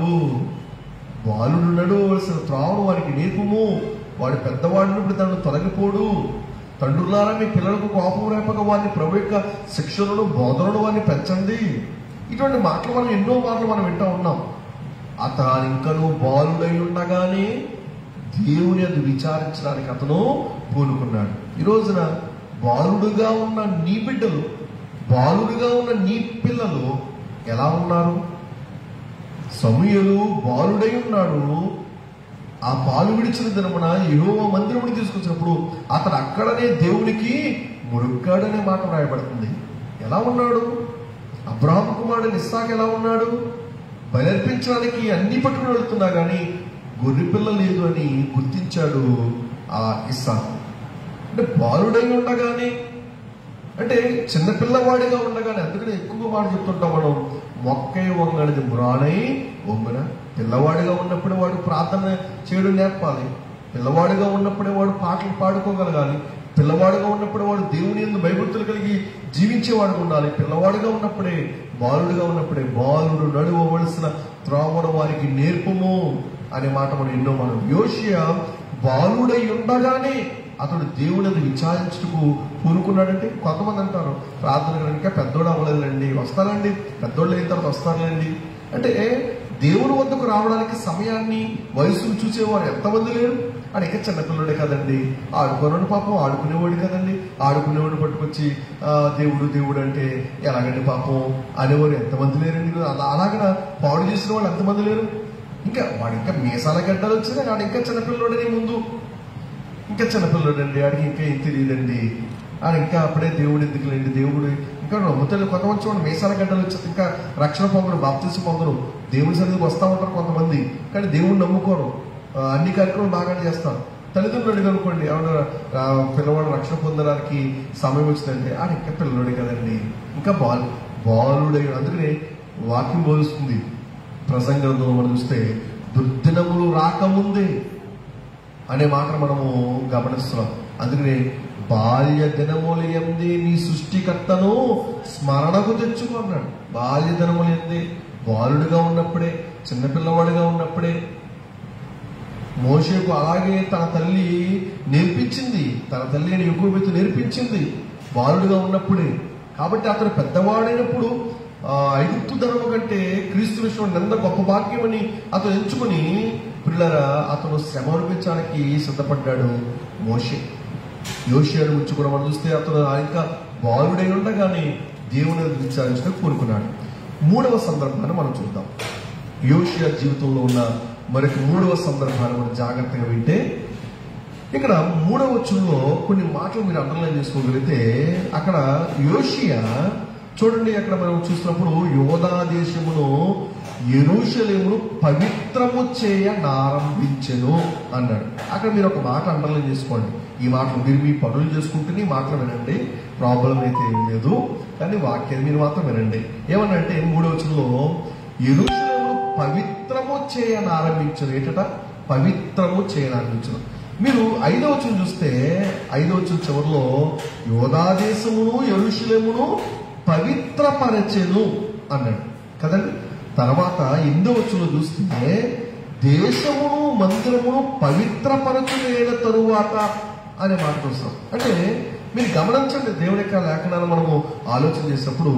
బాలుడు నడవలసిన త్రావును వారికి నేర్పుము వాడు పెద్దవాడినప్పుడు తనను తొలగిపోడు తండ్రులారా మీ పిల్లలకు కోపం రేపక వారిని ప్రభు యొక్క శిక్షణను బోధనను వారిని పెంచండి ఇటువంటి మాటలు మనం ఎన్నో మాటలు మనం వింటూ ఉన్నాం అతను ఇంకను బాలుడై ఉండగానే దేవుని అది విచారించడానికి అతను పూనుకున్నాడు ఈ రోజున బాలుడుగా ఉన్న నీ బిడ్డలు బాలుడుగా ఉన్న నీ పిల్లలు ఎలా ఉన్నారు సమూయలు బాలుడై ఉన్నాడు ఆ పాలు విడిచిన దినమున యెహోవా మందిరముని తీసుకొచ్చినప్పుడు అతను అక్కడనే దేవునికి మురుగ్గాడనే మాట రాయబడుతుంది ఎలా ఉన్నాడు అబ్రాహం కుమారుడు ఇస్సాక్ ఎలా ఉన్నాడు బలర్పించడానికి అన్ని పట్టుకుని వెళ్తున్నా కానీ గొర్రెపిల్ల లేదు అని గుర్తించాడు ఆ ఇస్సాక్ అంటే బాలుడై ఉండగానే అంటే చిన్నపిల్లవాడిగా ఉండగానే అందుకనే ఎక్కువ మాట చెప్తుంటాం మనం మొక్కై వంగనది మురాణై వంగున పిల్లవాడిగా ఉన్నప్పుడే వాడు ప్రార్థన చేయడం నేర్పాలి పిల్లవాడిగా ఉన్నప్పుడే వాడు పాటలు పాడుకోగలగాలి పిల్లవాడుగా ఉన్నప్పుడు వాడు దేవుని ఎందు భయభక్తులు కలిగి జీవించేవాడుగా ఉండాలి పిల్లవాడుగా ఉన్నప్పుడే బాలుడుగా ఉన్నప్పుడే బాలుడు నడువవలసిన త్రోవను వారికి నేర్పము అనే మాట మనం ఎన్నో మనం యోషియా బాలుడై ఉండగానే అతడు దేవుడిని విచారించుటకు పూనుకున్నాడంటే కొంతమంది అంటారు ప్రార్థన కనుక పెద్దోడు అవ్వలేదండి వస్తానండి పెద్దోళ్ళు అయిన తర్వాత వస్తారులేండి అంటే దేవుని వద్దకు రావడానికి సమయాన్ని వయసును చూసేవారు ఎంతమంది లేరు ఆడ ఇంకా చిన్నపిల్లడే కదండి ఆడుకోనని పాపం ఆడుకునేవాడు కదండి ఆడుకునేవాడిని పట్టుకొచ్చి ఆ, దేవుడు దేవుడు అంటే ఎలాగండి పాపం అనేవారు ఎంతమంది లేరండి అలా అలాగన పాడు చేసిన వాళ్ళు ఎంతమంది లేరు ఇంకా వాడు ఇంకా మీసాల గడ్డలు వచ్చినా వాడు ఇంకా చిన్నపిల్లడని ముందు ఇంకా చిన్నపిల్లడండి ఆడికి ఇంకా ఏం తెలియదండి ఆడ ఇంకా అప్పుడే దేవుడు ఎందుకులేండి దేవుడు ఇంకా నమ్ముతాడు కొంతమంది చూడండి మీసాల గడ్డలు వచ్చి ఇంకా రక్షణ పొందరు బాప్తీసు పొందరు దేవుడి సన్నిధికి వస్తూ ఉంటారు కొంతమంది కానీ దేవుడు నమ్ముకోరు ఆ, అన్ని కార్యక్రమాలు బాగానే చేస్తారు తల్లిదండ్రులు అడిగి అనుకోండి ఏమన్నా ఆ, పిల్లవాడు రక్షణ పొందడానికి సమయం వచ్చిందంటే ఆడ ఇంకా పిల్లవాడు కదండి ఇంకా బాలు బాలుడై అందుకనే వాక్యం బోధిస్తుంది ప్రసంగంలో మనం చూస్తే దుర్దినములు రాకముందే అనే మాట మనము గమనిస్తున్నాం అందుకనే బాల్య దినములు ఎంది నీ సృష్టికర్తను స్మరణకు తెచ్చుకో అన్నాడు బాల్య దినములు ఎంది బాలుడిగా ఉన్నప్పుడే చిన్నపిల్లవాడిగా ఉన్నప్పుడే మోషేకు అలాగే తన తల్లి నేర్పించింది తన తల్లి అని ఎక్కువ నేర్పించింది బాలుడిగా ఉన్నప్పుడే కాబట్టి అతను పెద్దవాడైనప్పుడు ఆ, ఐగుప్తు ధర్మం కంటే క్రీస్తు విషయం ఎంత గొప్ప భాగ్యమని అతను ఎంచుకుని పిల్లరా అతను శ్రమ అనిపించడానికి సిద్ధపడ్డాడు మోషే యోషియాను గురించి కూడా మనం చూస్తే అతను ఇంకా బాలుడై ఉండగానే దేవుని విచారించడానికి కోరుకున్నాడు మూడవ సందర్భాన్ని మనం చూద్దాం యోషియా జీవితంలో ఉన్న మరొక మూడవ సందర్భాన్ని మనం జాగ్రత్తగా వింటే ఇక్కడ మూడవ వచ్చంలో కొన్ని మాటలు మీరు అండర్లైన్ చేసుకోగలిగితే అక్కడ యోషియా చూడండి అక్కడ మనం చూసినప్పుడు యోధా దేశమును ఎరుషలేమును పవిత్రము చేయ నారంభించెను అన్నాడు అక్కడ మీరు ఒక మాట అండర్లైన్ చేసుకోండి ఈ మాటలు మీరు మీ పనులు చేసుకుంటూనే ఈ మాటలు వినండి ప్రాబ్లం అయితే ఏం లేదు కానీ వాక్యాన్ని మీరు మాత్రం వినండి ఏమన్నంటే మూడవ వచనంలో ఎరుషలేమును పవిత్రము చేయని ఆరంభించను ఏంటట పవిత్రము చేయని ఆరంభించను మీరు ఐదవ వచనం చూస్తే ఐదవ వచనం చివరిలో యోధాదేశమును ఎరుషలేమును పవిత్రపరచెను అన్నాడు కదండి తర్వాత ఎనిమిదవ వచనంలో చూస్తే దేశమును మందిరమును పవిత్రపరచులేన తరువాత అనే మాట చూస్తాం అంటే మీరు గమనించండి దేవుని యొక్క లేఖనాలు మనము ఆలోచన చేసినప్పుడు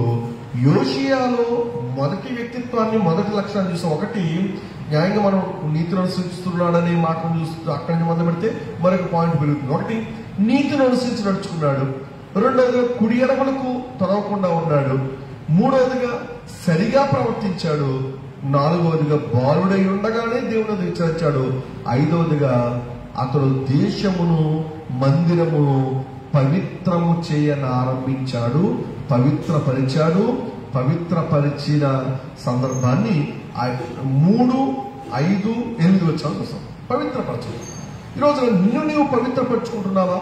యోషియాలో మొదటి వ్యక్తిత్వాన్ని మొదటి లక్షణాన్ని చూస్తాం ఒకటి న్యాయంగా మనం నీతిని అనుసరిస్తున్నాడనే మాటను చూస్తూ అక్కడి నుంచి మొదలు పెడితే మరొక పాయింట్ పెరుగుతుంది ఒకటి నీతిని అనుసరించి నడుచుకున్నాడు రెండవదిగా కుడి ఎడమలకు తొలగకుండా ఉన్నాడు మూడవదిగా సరిగా ప్రవర్తించాడు నాలుగవదిగా బాలుడై ఉండగానే దేవుని విచారించాడు ఐదవదిగా అతడు దేశమును మందిరమును పవిత్రము చేయని ఆరంభించాడు పవిత్రపరిచాడు పవిత్రపరిచిన సందర్భాన్ని ఆ మూడు ఐదు ఎనిమిది వచ్చాను చూస్తాం పవిత్రపరచు ఈరోజు నిన్ను నీవు పవిత్రపరచుకుంటున్నావా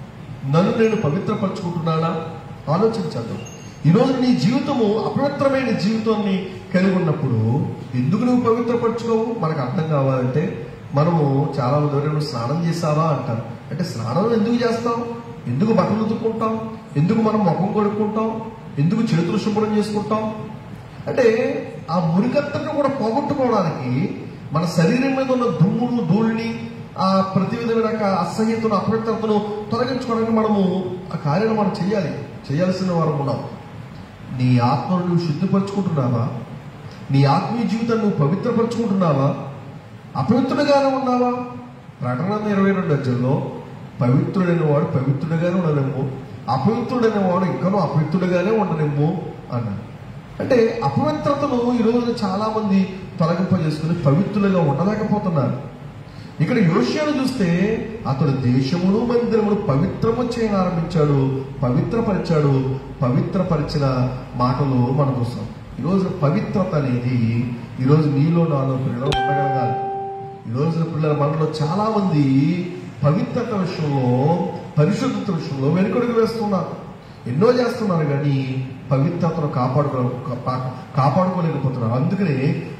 నన్ను నేను పవిత్రపరచుకుంటున్నానా ఆలోచించాను ఈరోజు నీ జీవితము అపవిత్రమైన జీవితాన్ని కలిగి ఉన్నప్పుడు ఎందుకు నువ్వు పవిత్రపరచుకోవు మనకు అర్థం కావాలంటే మనము చాలా మంది ఎవరైనా "నువ్వు స్నానం చేసావా అంటారు అంటే స్నానం ఎందుకు చేస్తాం ఎందుకు బట్టలు ఉతుక్కుంటాం ఎందుకు మనం ముఖం కొడుక్కుంటాం ఎందుకు చేతులు శుభ్రం చేసుకుంటాం అంటే ఆ మురికంతను కూడా పోగొట్టుకోవడానికి మన శరీరం మీద ఉన్న దుమ్మును ధూళిని ఆ ప్రతి విధమైన యొక్క అసహ్యతను అపవిత్రతను తొలగించుకోవడానికి మనము ఆ కార్యాన్ని మనం చేయాలి చేయాల్సిన వారు ఉన్నాం నీ ఆత్మను నువ్వు శుద్ధిపరచుకుంటున్నావా నీ ఆత్మీయ జీవితాన్ని నువ్వు పవిత్రపరచుకుంటున్నావా అపవిత్రుడుగానే ఉన్నావా ప్రకటన ఇరవై రెండు అధ్యయంలో పవిత్రుడైన వాడు పవిత్రుడుగానే ఉండలేము అపవిత్రుడైన వాడు ఇంకనూ అపవిత్రుడుగానే ఉండలేము అన్నాడు అంటే అపవిత్రతను ఈ రోజున చాలా మంది తొలగింపజేసుకుని పవిత్రులుగా ఉండలేకపోతున్నారు ఇక్కడ యోషియాను చూస్తే అతడు దేశమును మందిరమును పవిత్రము చేయని ఆరంభించాడు పవిత్రపరిచాడు పవిత్రపరిచిన మాటలు మనం చూస్తాం ఈరోజు పవిత్రత అనేది ఈరోజు నీలో నాలో పిల్లలు ఉండగలగాలి ఈ రోజున పిల్లల మనలో చాలా మంది పవిత్రత విషయంలో పరిశుద్ధత విషయంలో వెనుకడుగు వేస్తున్నారు ఎన్నో చేస్తున్నారు కానీ పవిత్రతను కాపాడుకో కా- కాపాడుకోలేకపోతున్నారు అందుకనే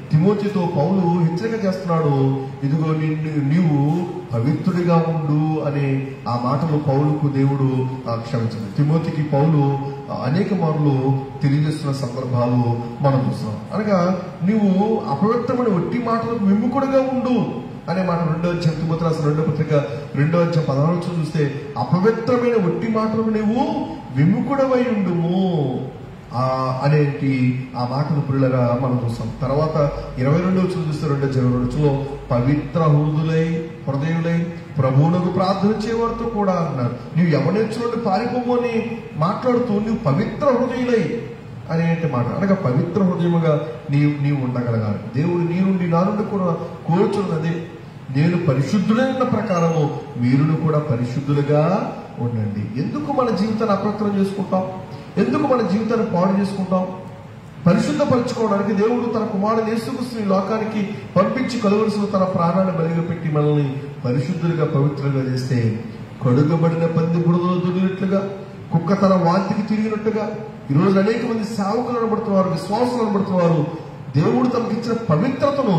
తిమోతితో పౌలు హెచ్చరిక చేస్తున్నాడు ఇదిగో నిన్ను నీవు పవిత్రుడిగా ఉండు అనే ఆ మాటలు పౌలుకు దేవుడు ఆ, క్షమించింది తిమోతికి పౌలు ఆ, అనేక మార్లు తెలియజేస్తున్న సందర్భాలు మనం చూస్తున్నాం అనగా నీవు అపవిత్రమైన ఒట్టి మాటలకు విముఖుడుగా ఉండు అనే మాట రెండో అధ్యాయం తిమోతి రాసిన రెండో పత్రిక రెండో అధ్యాయం పదహారు చూస్తే అపవిత్రమైన ఒట్టి మాటలకు నీవు విముఖుడవై ఉండుము ఆ అనేటి ఆ మాటను పురులగా మనం చూస్తాం తర్వాత ఇరవై రెండో చూస్తే రెండో ఇరవై రెండులో పవిత్ర హృదులై హృదయులై ప్రభువునకు ప్రార్థన చేయవారితో కూడా అన్నారు నువ్వు ఎవరినొచ్చు నుండి పారిపోము అని మాట్లాడుతూ నువ్వు పవిత్ర హృదయులై అనేటి మాట అనగా పవిత్ర హృదయముగా నీవు నీవు ఉండగలగాలి దేవుడు నీ నుండి నా నుండి కూడా కోరుచున్నది నేను పరిశుద్ధులైన ప్రకారము మీరును కూడా పరిశుద్ధులుగా ఉండండి ఎందుకు మన జీవితాన్ని అపవిత్రం చేసుకుంటాం ఎందుకు మన జీవితాన్ని పాడు చేసుకుంటాం పరిశుద్ధపరచుకోవడానికి దేవుడు తన కుమారుడు యేసుక్రీస్తు ఈ లోకానికి పంపించి కలువలసిన తన ప్రాణాన్ని బలిగా పెట్టి మనల్ని పరిశుద్ధులుగా పవిత్రంగా చేస్తే కడుగబడిన పంది బురదలో దొరికినట్లుగా కుక్క తన వాంతికి తిరిగినట్టుగా ఈరోజు అనేక మంది సేవకులు అనబడుతున్నారు విశ్వాసులు అనబడుతున్నారు దేవుడు తమకిచ్చిన పవిత్రతను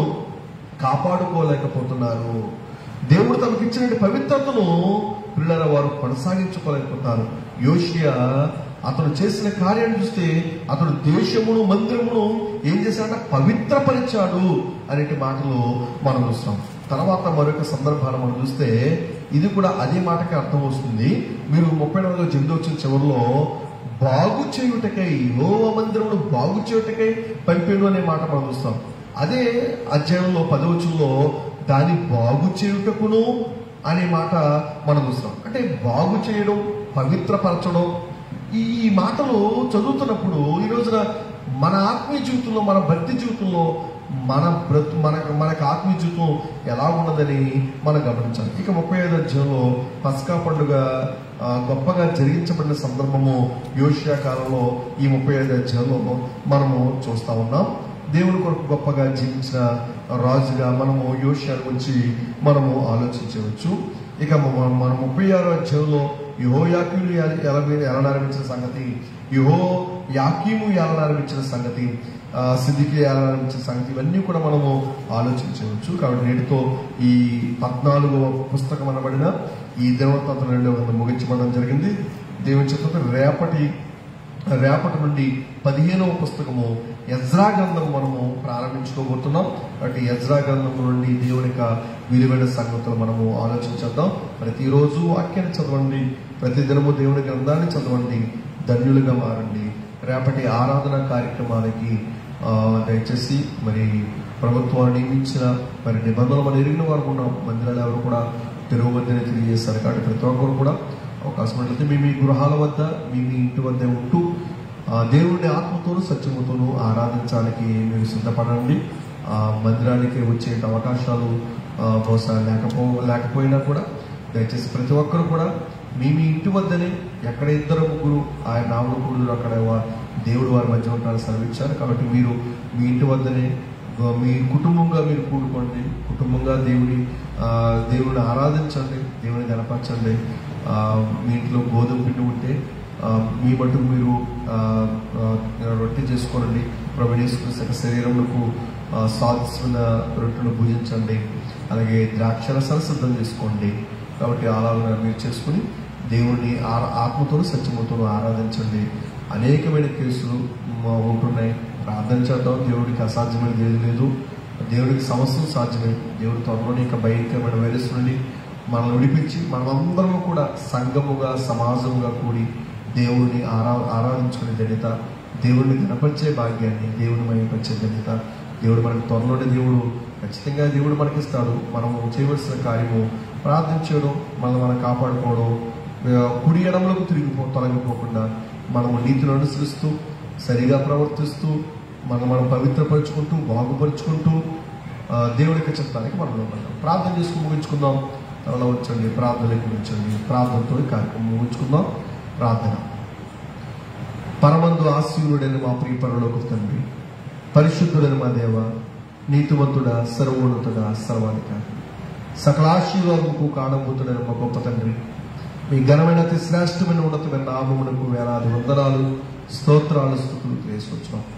కాపాడుకోలేకపోతున్నారు దేవుడు తమకు ఇచ్చిన పవిత్రతను పిల్లల వారు కొనసాగించుకోలేకపోతున్నారు యోషియా అతను చేసిన కార్యాన్ని చూస్తే అతడు దేశమును మందిరమును ఏం చేశాడంటే పవిత్రపరిచాడు అనేటి మాటలు మనం చూస్తాం తర్వాత మరొక సందర్భాన్ని మనం చూస్తే ఇది కూడా అదే మాటకి అర్థం వస్తుంది మీరు ముప్పై నాలుగో జందు వచ్చిన చివరిలో బాగు చేయుటకై యెహోవా మందిరమును బాగు చేయుటకై పంపాడు అనే మాట మనం చూస్తాం అదే అధ్యాయంలో పదవచంలో దాన్ని బాగు చేయుటకును అనే మాట మనం చూస్తాం అంటే బాగు చేయడం పవిత్రపరచడం ఈ ఈ మాటలు చదువుతున్నప్పుడు ఈ రోజున మన ఆత్మీయ జీవితంలో మన భక్తి జీవితంలో మన బ్రతు మనకు మనకు ఆత్మీయ జీవితం ఎలా ఉన్నదని మనం గమనించాలి ఇక ముప్పై ఐదు అధ్యాయంలో పస్కా పండుగ ఆ, గొప్పగా జరిగించబడిన సందర్భము యోషియా కాలంలో ఈ ముప్పై ఐదు అధ్యాయంలో మనము చూస్తా ఉన్నాం దేవుని కొరకు గొప్పగా జీవించిన రాజుగా మనము యోషియా గురించి మనము ఆలోచించవచ్చు ఇక మన మన ముప్పై ఆరో అధ్యాయంలో యుహో యాకీము ఎలనారంభించిన సంగతి యుహో యాకీము ఎలనారంభించిన సంగతి ఆ, సిద్దికి ఎలనారంభించిన సంగతి ఇవన్నీ కూడా మనము ఆలోచించవచ్చు కాబట్టి నేటితో ఈ పద్నాలుగవ పుస్తకం అనబడిన ఈ దేవతత్వ రెండవ గ్రంథం ముగించబడడం జరిగింది దేవుని చిత్త రేపటి రేపటి నుండి పదిహేనవ పుస్తకము యజ్రా గ్రంథం మనము ప్రారంభించుకోబోతున్నాం కాబట్టి యజ్రా గ్రంథం నుండి దేవుని యొక్క విలువైన సంగతులు మనము ఆలోచించేద్దాం ప్రతిరోజు వాక్యాన్ని చదవండి ప్రతి దినము దేవుని గ్రంథాన్ని చదవండి ధన్యులుగా మారండి రేపటి ఆరాధన కార్యక్రమాలకి ఆ, దయచేసి మరి ప్రభుత్వాన్ని నియమించిన మరి నిబంధనలు మనం ఎరిగిన వారు ఉన్నాం మందిరాలు ఎవరు కూడా తెరవద్దని తెలియజేస్తారు కాబట్టి ప్రతి ఒక్కరు కూడా అవకాశం ఉన్నట్లయితే మీ మీ గృహాల వద్ద మీ మీ ఇంటి వద్ద ఉంటూ ఆ, దేవుడిని ఆత్మతోనూ సత్యముతోనూ ఆరాధించడానికి మీరు సిద్ధపడండి ఆ, మందిరానికి వచ్చే అవకాశాలు ఆ, బహుశా లేకపో లేకపోయినా కూడా దయచేసి ప్రతి ఒక్కరు కూడా మీ మీ ఇంటి వద్దనే ఎక్కడ ఇద్దరు ముగ్గురు ఆయన నామలు కూడురు అక్కడ వా- దేవుడు వారి మధ్య ఉంటారని సెలవిచ్చారు కాబట్టి మీరు మీ ఇంటి వద్దనే ఆ, మీ కుటుంబంగా మీరు కూడుకోండి కుటుంబంగా దేవుని ఆ, దేవుని ఆరాధించండి దేవుని గణపరచండి ఆ, మీ ఇంట్లో గోధుమ పిండి ఉంటే ఆ, మీ మటుకు మీరు ఆ, ఆ, రొట్టె చేసుకోనండి ప్రవేశిస్తున్న శరీరములకు సాధిస్తున్న రొట్టెను భుజించండి అలాగే ద్రాక్షరసాలు సిద్ధం చేసుకోండి కాబట్టి అలాగా మీరు చేసుకుని దేవుడిని ఆ- ఆత్మతోనూ సత్యముతోనూ ఆరాధించండి అనేకమైన కేసులు మ, ఉంటున్నాయి ప్రార్థన చేద్దాం దేవుడికి అసాధ్యమైనది ఏది లేదు దేవుడికి సమస్తం సాధ్యమే దేవుడి త్వరలోనే ఇక భయంకరమైన వైరస్ నుండి మనల్ని విడిపించి మనమందరము కూడా సంఘముగా సమాజముగా కూడి దేవుడిని ఆరా ఆరాధించుకునే ధన్యత దేవుడిని గణపరిచే భాగ్యాన్ని దేవుని మహిమపరిచే ధన్యత దేవుడు మనకి త్వరలోనే దేవుడు ఖచ్చితంగా దేవుడు మనకిస్తాడు మనము చేయవలసిన కార్యము ప్రార్థించడం మనం మనం కాపాడుకోవడం ఆ, కుడి ఎడమలకు తిరిగిపో తొలగిపోకుండా మనము నీతిని అనుసరిస్తూ సరిగా ప్రవర్తిస్తూ మనం మనం పవిత్రపరుచుకుంటూ బాగుపరుచుకుంటూ ఆ, దేవుడికి చిత్తానికి మనం లోపడతాం ప్రార్థన చేసుకుని ముగించుకుందాం అలా వచ్చండి ప్రార్థనకి ఉంచండి ప్రార్థనతో ఈ కార్యక్రమం ముగించుకుందాం ప్రార్థన పరమందు ఆశీనుడైన మా ప్రియ పరలోక తండ్రి పరిశుద్ధుడైన మా దేవ నీతివంతుడా సర్వోన్నతుడా సర్వాధికారి సకల ఆశీర్వాదముకు కారణభూతుడైన మా గొప్ప తండ్రి మీ ఘనమైన అతి శ్రేష్టమైన ఉన్నతమైన నామమునకు వేలాది వందనాలు స్తోత్రాలు స్థుతులు తెలియవచ్చున్నాం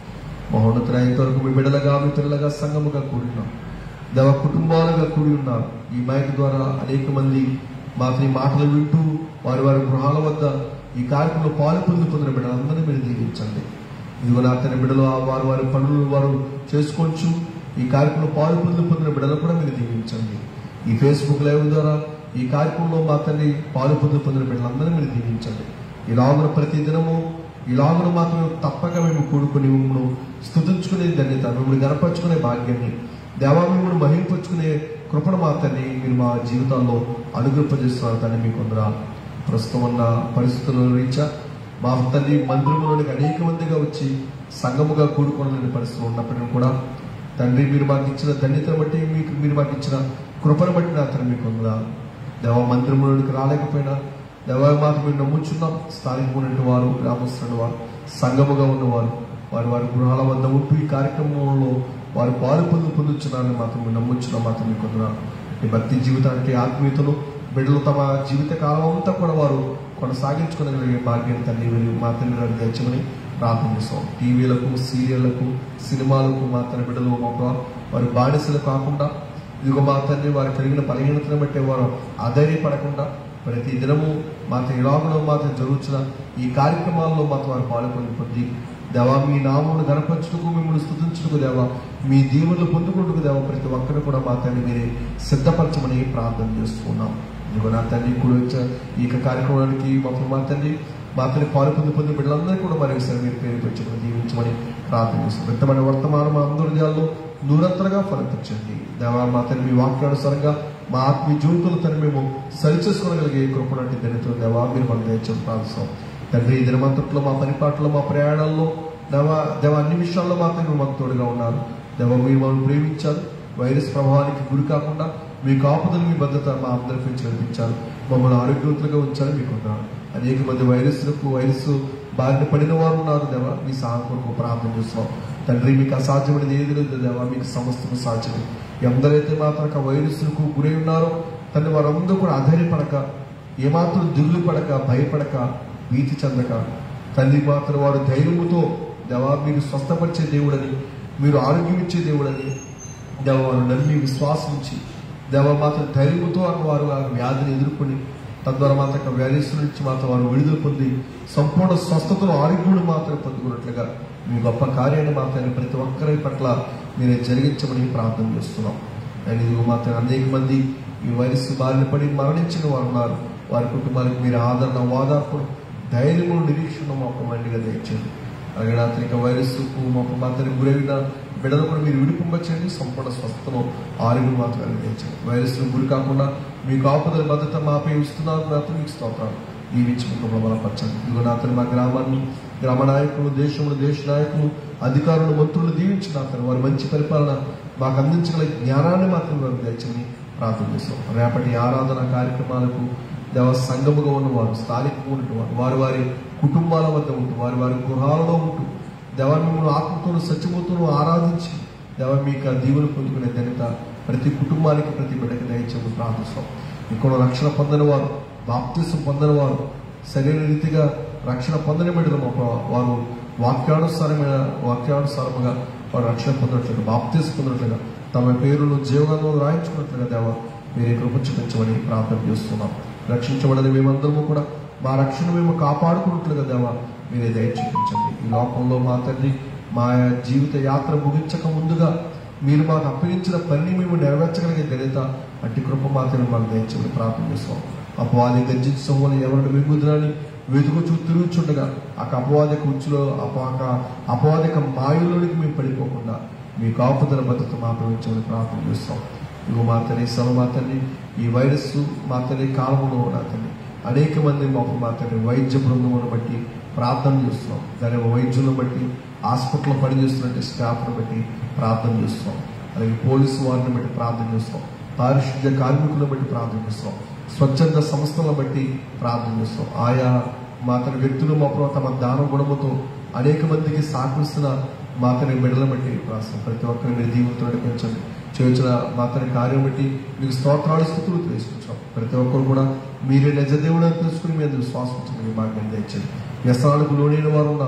మహోన్నతుల ఇంతవరకు మీ బిడలగా మీ పిల్లలుగా సంఘముగా కూడినాం దేవ కుటుంబాలుగా కూడి ఉన్నారు ఈ మైక్ ద్వారా అనేక మంది మాకు మాటలు వింటూ వారి వారి గృహాల వద్ద ఈ కార్యక్రమంలో పాలు పొందుతున్న బిడ్డలందరినీ మీరు దీవించండి ఇదిగో నా తన బిడ్డలు ఆ వారు వారి పనులు వారు చేసుకోవచ్చు ఈ కార్యక్రమంలో పాలు పొందు పొందిన బిడ్డలు కూడా మీరు దీవించండి ఈ ఫేస్బుక్ లైవ్ ద్వారా ఈ కార్యక్రమంలో మా తండ్రి పాలు పొందు పొందిన బిడ్డలందరినీ మీరు దీవించండి ఈ లాగున ప్రతి దినము ఈ లాగున మాత్రం తప్పక మేము కూడుకుని మిమ్మల్ని స్థుతించుకునే ధన్యత మిమ్మల్ని గనపరుచుకునే భాగ్యాన్ని దేవా మిమ్మల్ని మహింపరుచుకునే కృపణ మాత్రని మీరు మా జీవితాల్లో అనుగ్రహింపజేస్తున్నారు తండ్రి మీకు వందనాలు ప్రస్తుతం ఉన్న పరిస్థితుల రీత్యా మా తల్లి మందిరంలోనికి అనేక మందిగా వచ్చి సంఘముగా కూడుకోలేని పరిస్థితులు ఉన్నప్పటికీ కూడా తండ్రి మీరు మాకు ఇచ్చిన ధన్యతను బట్టి మీకు మీరు మాకు ఇచ్చిన కృపను బట్టి నా తండ్రి మీకు వందనాలు దేవ మందిరంలోనికి రాలేకపోయినా దేవ మాకు మీరు నమ్ముచున్నాం స్థానికమైనటువంటి వారు గ్రామస్తున్న వారు సంఘముగా ఉన్నవారు వారి వారి గృహాల వద్ద ఉంటూ ఈ కార్యక్రమంలో వారు పాలు పొందు పొందుతున్నారని మాత్రం మీరు నమ్ముచున్నాం మాత్రం మీకు వందనాలు ఈ భక్తి జీవితానికి ఆత్మీయతలు బిడ్డలు తమ జీవిత కాలం అంతా కూడా వారు కొనసాగించుకోగలిగే భాగ్యం తల్లి మరియు మా తండ్రి గారు తెచ్చమని ప్రార్థన చేస్తాం టీవీలకు సీరియళ్లకు సినిమాలకు మా తన బిడ్డలు ఒక వారి బానిసలు కాకుండా ఇదిగో మా తండ్రి వారు కలిగిన బలహీనతను బట్టి వారు అధైర్యపడకుండా ప్రతి దినము మాత ఇలాగలో మాత జరుగుతున్న ఈ కార్యక్రమాల్లో మాతో వారు పాల్గొని పొంది దేవా మీ నామమును గణపరచుటకు మిమ్మల్ని స్థుతించుటకు దేవా మీ దీవులు పొందుకుంటుకు దేవా ప్రతి ఒక్కరు కూడా మా తండ్రి మీరే సిద్ధపరచమని ప్రార్థన చేస్తున్నాం ఇదిగో నా తండ్రి కూడా వచ్చే ఈ యొక్క కార్యక్రమానికి మా మా తండ్రి మా తండ్రి పాలు పొంది పొంది బిడ్డలందరూ కూడా మరొకసారి మీరు పేరు పెంచుకుని దీవించమని ప్రార్థన చేస్తున్నాం వ్యక్తమైన వర్తమానం మా అందరిలో నూరంతరగా ఫలించండి దేవా మా తండ్రి మీ వాక్యానుసారంగా మా ఆత్మీయ జీవితంలో తను మేము సరిచేసుకోగలిగే కృపణటి ధనితో దేవా మీరు మనం దయచేసి ప్రార్థిస్తాం తండ్రి ఈ దినమంతట్లో మా పనిపాట్లో మా ప్రయాణాల్లో దేవా దేవ అన్ని విషయాల్లో మాత్రం మీరు మాకు తోడుగా ఉన్నారు దేవ మీరు మమ్మల్ని ప్రేమించారు వైరస్ ప్రభావానికి గురి కాకుండా మీ కాపుదలు మీ భద్రత మా అందరికీ చేర్పించారు మమ్మల్ని ఆరోగ్యవంతులుగా ఉంచారు మీకు ఉన్నారు అనేక మంది వైరస్లకు వైరస్ బారిన పడిన వారు ఉన్నారు దేవా మీ సహాయం కొరకు ప్రార్థన చేస్తున్నాం తండ్రి మీకు అసాధ్యమైనది ఏది లేదు దేవా మీకు సమస్తము సాధ్యమే ఎందరైతే మాత్రం ఆ వైరస్లకు గురై ఉన్నారో తండ్రి వారందరూ కూడా అధైర్యపడక ఏమాత్రం దిగులు పడక భయపడక భీతి చెందక తండ్రి మాత్రం వారు ధైర్యముతో దేవా మీరు స్వస్థపరిచే దేవుడని మీరు ఆరోగ్యం ఇచ్చే దేవుడని దేవ వారు నమ్మి విశ్వాసం ఉంచి దేవ మాత్రం ధైర్యముతో అన్న వారు ఆ వ్యాధిని ఎదుర్కొని తద్వారా మాత్రం వ్యాధిస్తుల నుంచి మాత్రం వారు విడుదల పొంది సంపూర్ణ స్వస్థతను ఆరోగ్యుడు మాత్రం పొందుకున్నట్లుగా మీ గొప్ప కార్యాన్ని మాత్రం ప్రతి ఒక్కరి పట్ల మీరు జరిగించమని ప్రార్థన చేస్తున్నాం అండ్ ఇదిగో మాత్రం అనేక మంది ఈ వైరస్ బారిన పడి మరణించిన వారు ఉన్నారు వారి కుటుంబాలకు మీరు ఆదరణ వాదార్పును ధైర్యము నిరీక్షణ మాకు మండిగా తెచ్చండి అలాగే రాత్రిక వైరస్ మాకు మాత్రం గురైన బిడ్డలు కూడా మీరు విడిపించండి సంపూర్ణ స్వస్థను ఆరోగ్యం మాత్రం కలిగించండి వైరస్ గురి కాకుండా మీకు ఆపదల భద్రత మాపై ఇస్తున్నారు మాత్రం మీకు స్తోత్రాలు ఈ విచ్చుకుంటూ బలపరచండి ఇదిగో నాతను మా గ్రామాన్ని గ్రామ నాయకులు దేశంలో దేశ నాయకులు అధికారులు మంత్రులు దీవించిన అతను వారి మంచి పరిపాలన మాకు అందించగల జ్ఞానాన్ని మాత్రం వారు తెచ్చని ప్రార్థన చేస్తాం రేపటి ఆరాధన కార్యక్రమాలకు దేవ సంఘముగా ఉన్నవారు స్థానికంగా ఉన్నటువంటి వారు వారి కుటుంబాల వద్ద ఉంటూ వారి వారి గృహాలలో ఉంటూ దేవ మిమ్మల్ని ఆత్మతోను సత్యముతోను ఆరాధించి దేవ మీకు ఆ దీవులు పొందుకునే ధన్యత ప్రతి కుటుంబానికి ప్రతి బిడ్డకి దయచేసి ప్రార్థిస్తాం ఇక్కడ రక్షణ పొందని వారు బాప్తిసం పొందని వారు సరైన రీతిగా రక్షణ పొందని బిడ్డలు మా ప్రభు. వారు వాక్యానుసారమైన వాక్యానుసారముగా వారు రక్షణ పొందినట్లుగా బాప్తిసం పొందినట్లుగా తమ పేరును జీవనంలో రాయించుకున్నట్లుగా దేవ మీరే కృప చూపించమని ప్రార్థన చేస్తున్నాం రక్షించబడని మేమందరము కూడా మా రక్షణ మేము కాపాడుకున్నట్లుగా దేవ మీరే దయ చూపించండి ఈ లోకంలో మా తండ్రి మా జీవిత యాత్ర ముగించక ముందుగా మీరు మాకు అప్పగించిన పనిని మేము నెరవేర్చగలిగే ధన్యత అట్టి కృప మాత్రమే మాకు దయచేమని ప్రార్థన చేస్తాం అపవాది గర్జించడం వల్ల ఎవరిని మిగుదరాని వెతుకుచూ తిరుగుచుండగా ఆ అపవాదిక ఉచ్చులో అపాక అపవాదిక మాయలోనికి మేము పడిపోకుండా మీ కాపుదల భద్రత మాత్రం ఇచ్చమని ప్రార్థన చేస్తాం ఇగో మా తల్లి సమ మా తల్లి ఈ వైరస్ మా తల్లి కాలంలో నా తల్లి అనేక మంది మాకు మా తల్లి వైద్య బృందమును బట్టి ప్రార్థన చేస్తున్నాం దాని వైద్యులను బట్టి హాస్పిటల్లో పనిచేస్తున్నట్టు స్టాఫ్ను బట్టి ప్రార్థన చేస్తున్నాం అలాగే పోలీసు వారిని బట్టి ప్రార్థన చేస్తాం పారిశుద్ధ్య కార్మికులను బట్టి ప్రార్థన చేస్తాం స్వచ్ఛంద సంస్థలను బట్టి ప్రార్థన చేస్తాం ఆయా మా తన వ్యక్తులు మా ప్రభు తమ దాన గుణముతో అనేక మందికి సాగిస్తున్న మా తన బిడ్డలను బట్టి ప్రాసం ప్రతి ఒక్కరిని మీరు దీవులతో నడిపించండి చేసిన మా తన కార్యం బట్టి మీకు స్తోత్రాలు స్థుతులు తెలుసుకుంటాం ప్రతి ఒక్కరు కూడా మీరే నిజ దేవుడు అని తెలుసుకుని మీ అందరూ శ్వాసించండి మీ భాగ్యం తెచ్చండి వ్యసనాలకు లోనైన వారు ఉన్నారు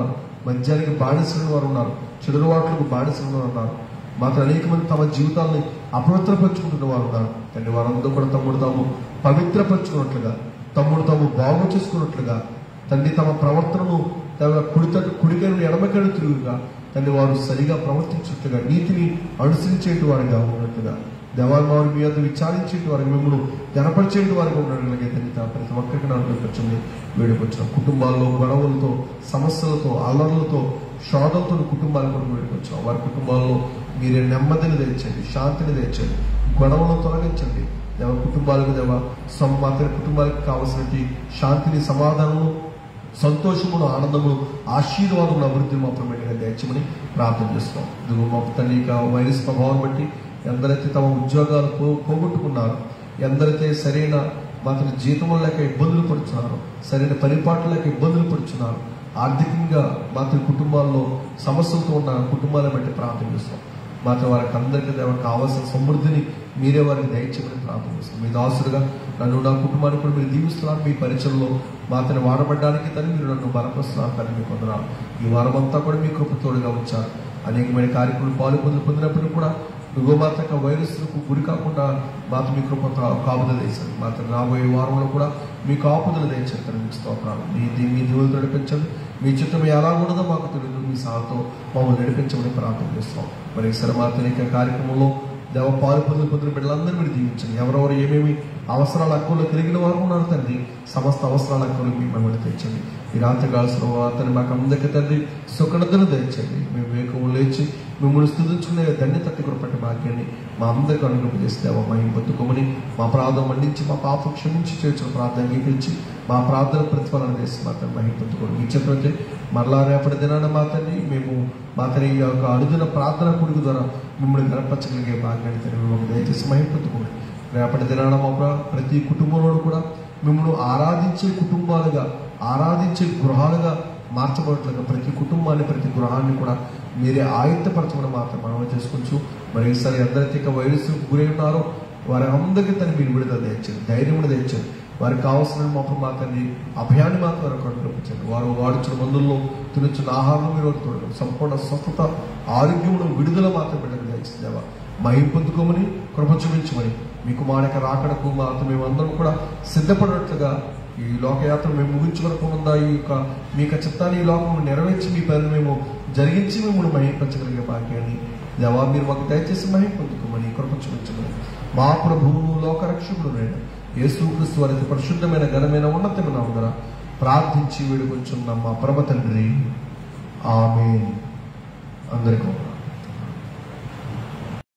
మద్యానికి బానిసలు వారు ఉన్నారు చెడువాట్లకు బానిసలు వారు ఉన్నారు మాత్రం అనేక మంది తమ జీవితాన్ని అపవిత్రపరుచుకుంటున్న వారు ఉన్నారు తండ్రి వారందరూ కూడా తమ్ముడు తాము పవిత్రపరుచుకున్నట్లుగా తమ్ముడు తాము బాగు చేసుకున్నట్లుగా తండ్రి తమ ప్రవర్తనను తమ కుడితట్టు కుడికైన ఎడమకైన తిరుగుగా తండ్రి వారు సరిగా ప్రవర్తించినట్లుగా నీతిని అనుసరించేటి వారిగా ఉన్నట్లుగా దేవాలు వారు మీ వద్ద విచారించేటి వారికి మిమ్మల్ని జనపరిచేటి వారిగా ఉన్నట్లుగా తండ్రి తా ప్రతి ఒక్కరికి నడిపించండి వేడుకొచ్చిన కుటుంబాల్లో గొడవలతో సమస్యలతో అల్లర్లతో శోధలతో కుటుంబాలు కూడా వేడుకొచ్చాం వారి కుటుంబాల్లో మీరే నెమ్మదిని తెచ్చండి శాంతిని తెచ్చండి గొడవలను తొలగించండి దేవ కుటుంబాలకు దేవ సమ్మాతరి కుటుంబాలకు కావలసినటువంటి శాంతిని సమాధానము సంతోషమును ఆనందమును ఆశీర్వాదమును అభివృద్ధిని మాత్రం పెట్టిన దయచమని ప్రార్థన చేస్తాం ఇదిగో మా తండ్రి ఇక వైరస్ ప్రభావం బట్టి ఎందరైతే తమ ఉద్యోగాలు పో పోగొట్టుకున్నారో ఎందరైతే సరైన మాత్రం జీతములు లేక ఇబ్బందులు పడుతున్నారు సరైన పరిపాటు లేక ఇబ్బందులు పడుతున్నారు ఆర్థికంగా మాత్రం కుటుంబాల్లో సమస్యలతో ఉన్న కుటుంబాలను బట్టి ప్రార్థన చేస్తాం మాత్రం వారికి అందరికీ దేవ కావాల్సిన సమృద్ధిని మీరే వారికి దయచేయమని ప్రార్థన చేస్తాం మీ దాసుడుగా నన్ను నా కుటుంబాన్ని కూడా మీరు దీవిస్తున్నారు మీ పరిచయంలో మాత్రం వాడబడ్డానికి తను మీరు నన్ను బలపరుస్తున్నారు తను మీకు వందనాలు ఈ వారం అంతా కూడా మీ కృప తోడుగా వచ్చారు అనేకమైన కార్యక్రమాలు పాలు పొంది పొందినప్పుడు కూడా యుగమాతక వైరస్లకు గురి కాకుండా మాత మీ కృప కా- కాపుదల చేశారు మాత్రం రాబోయే వారంలో కూడా మీ కాపుదల తెచ్చారు మీకు స్తోత్రాలు మీ దీ- మీ దేవులు నడిపించండి మీ చిత్తం ఎలా ఉండదో మాకు తెలియదు మీ సాగుతో మమ్మల్ని నడిపించమని ప్రార్థన చేస్తాం మరి సరమాతనిక కార్యక్రమంలో దేవ పాలు పొందిన పొందిన బిడ్డలందరూ మీరు దీవించండి ఎవరెవరు ఏమేమి అవసరాల హక్కులు కలిగిన వారు ఉన్నారు తండ్రి సమస్త అవసరాల హక్కులు మీ మమ్మల్ని తెచ్చండి ఈ రాత్రి కాల్సిన అతను మాకు అందరికీ తండ్రి సుఖనతను తెచ్చండి మేము వేకము లేచి మిమ్మల్ని స్థుతించుకునే ధన్యత కృపటి భాగ్యాన్ని మా అందరికీ అనుగ్రహం చేస్తే మా బతుకమని మా ప్రార్థన మండించి మా పాప క్షమించి చేర్చిన ప్రార్థన అంగీకరించి మా ప్రార్థన ప్రతిఫలన చేసి మా తన మహిమ పొందుకోవడం మీ చెప్పినట్టే మరలా రేపటి దినాన మా తండ్రి మేము మా తన ఈ యొక్క అరుదున ప్రార్థన కొడుకు ద్వారా మిమ్మల్ని గడపరచగలిగే భాగ్యాన్ని తండ్రి మేము దయచేసి మహిమ పొందుకోండి రేపటి దినాన మా ప్ర- ప్రతి కుటుంబంలో కూడా మిమ్మల్ని ఆరాధించే కుటుంబాలుగా ఆరాధించే గృహాలుగా మార్చబడట్లుగా ప్రతి కుటుంబాన్ని ప్రతి గృహాన్ని కూడా మీరే ఆయుత్తపరచమని మాత్రం మనం చేసుకోవచ్చు మరి ఈసారి ఎందరైతే ఇక వైరస్ గురై ఉన్నారో వారి అందరికీ తను మీరు విడుదల తెచ్చారు ధైర్యం తెచ్చారు వారికి కావాల్సిన మాత్రం మాత్రాన్ని అభయాన్ని మాత్రం వారికి అనుగ్రహించండి వారు వాడుచున్న మందుల్లో తినొచ్చిన ఆహారం మీరు వారికి తోడడం సంపూర్ణ స్వస్థత ఆరోగ్యమును విడుదల మాత్రం బిడ్డకు దయచేదేవా మహిం పొందుకోమని కృప చూపించమని మీకు మానక రాకడకు మాత్రం మేమందరం కూడా సిద్ధపడినట్లుగా ఈ లోకయాత్ర మేము ముగించుకోకుండా ఈ యొక్క మీ యొక్క చిత్తాన్ని ఈ లోకం నెరవేర్చి మీ పని మేము జరిగించి మిమ్మల్ని మహింపరచగలిగే భాగ్యాన్ని దేవా మీరు మాకు దయచేసి మహిం పొందుకోమని కృప చూపించమని మా ప్రభువును లోకరక్షకుడు నేను యేసుక్రీస్తు వారి పరిశుద్ధమైన ఘనమైన ఉన్నతమైన ఉందర ప్రార్థించి వేడుకొచ్చున్న మా ప్రభ తండ్రి ఆమె అందరికీ వందనాలు.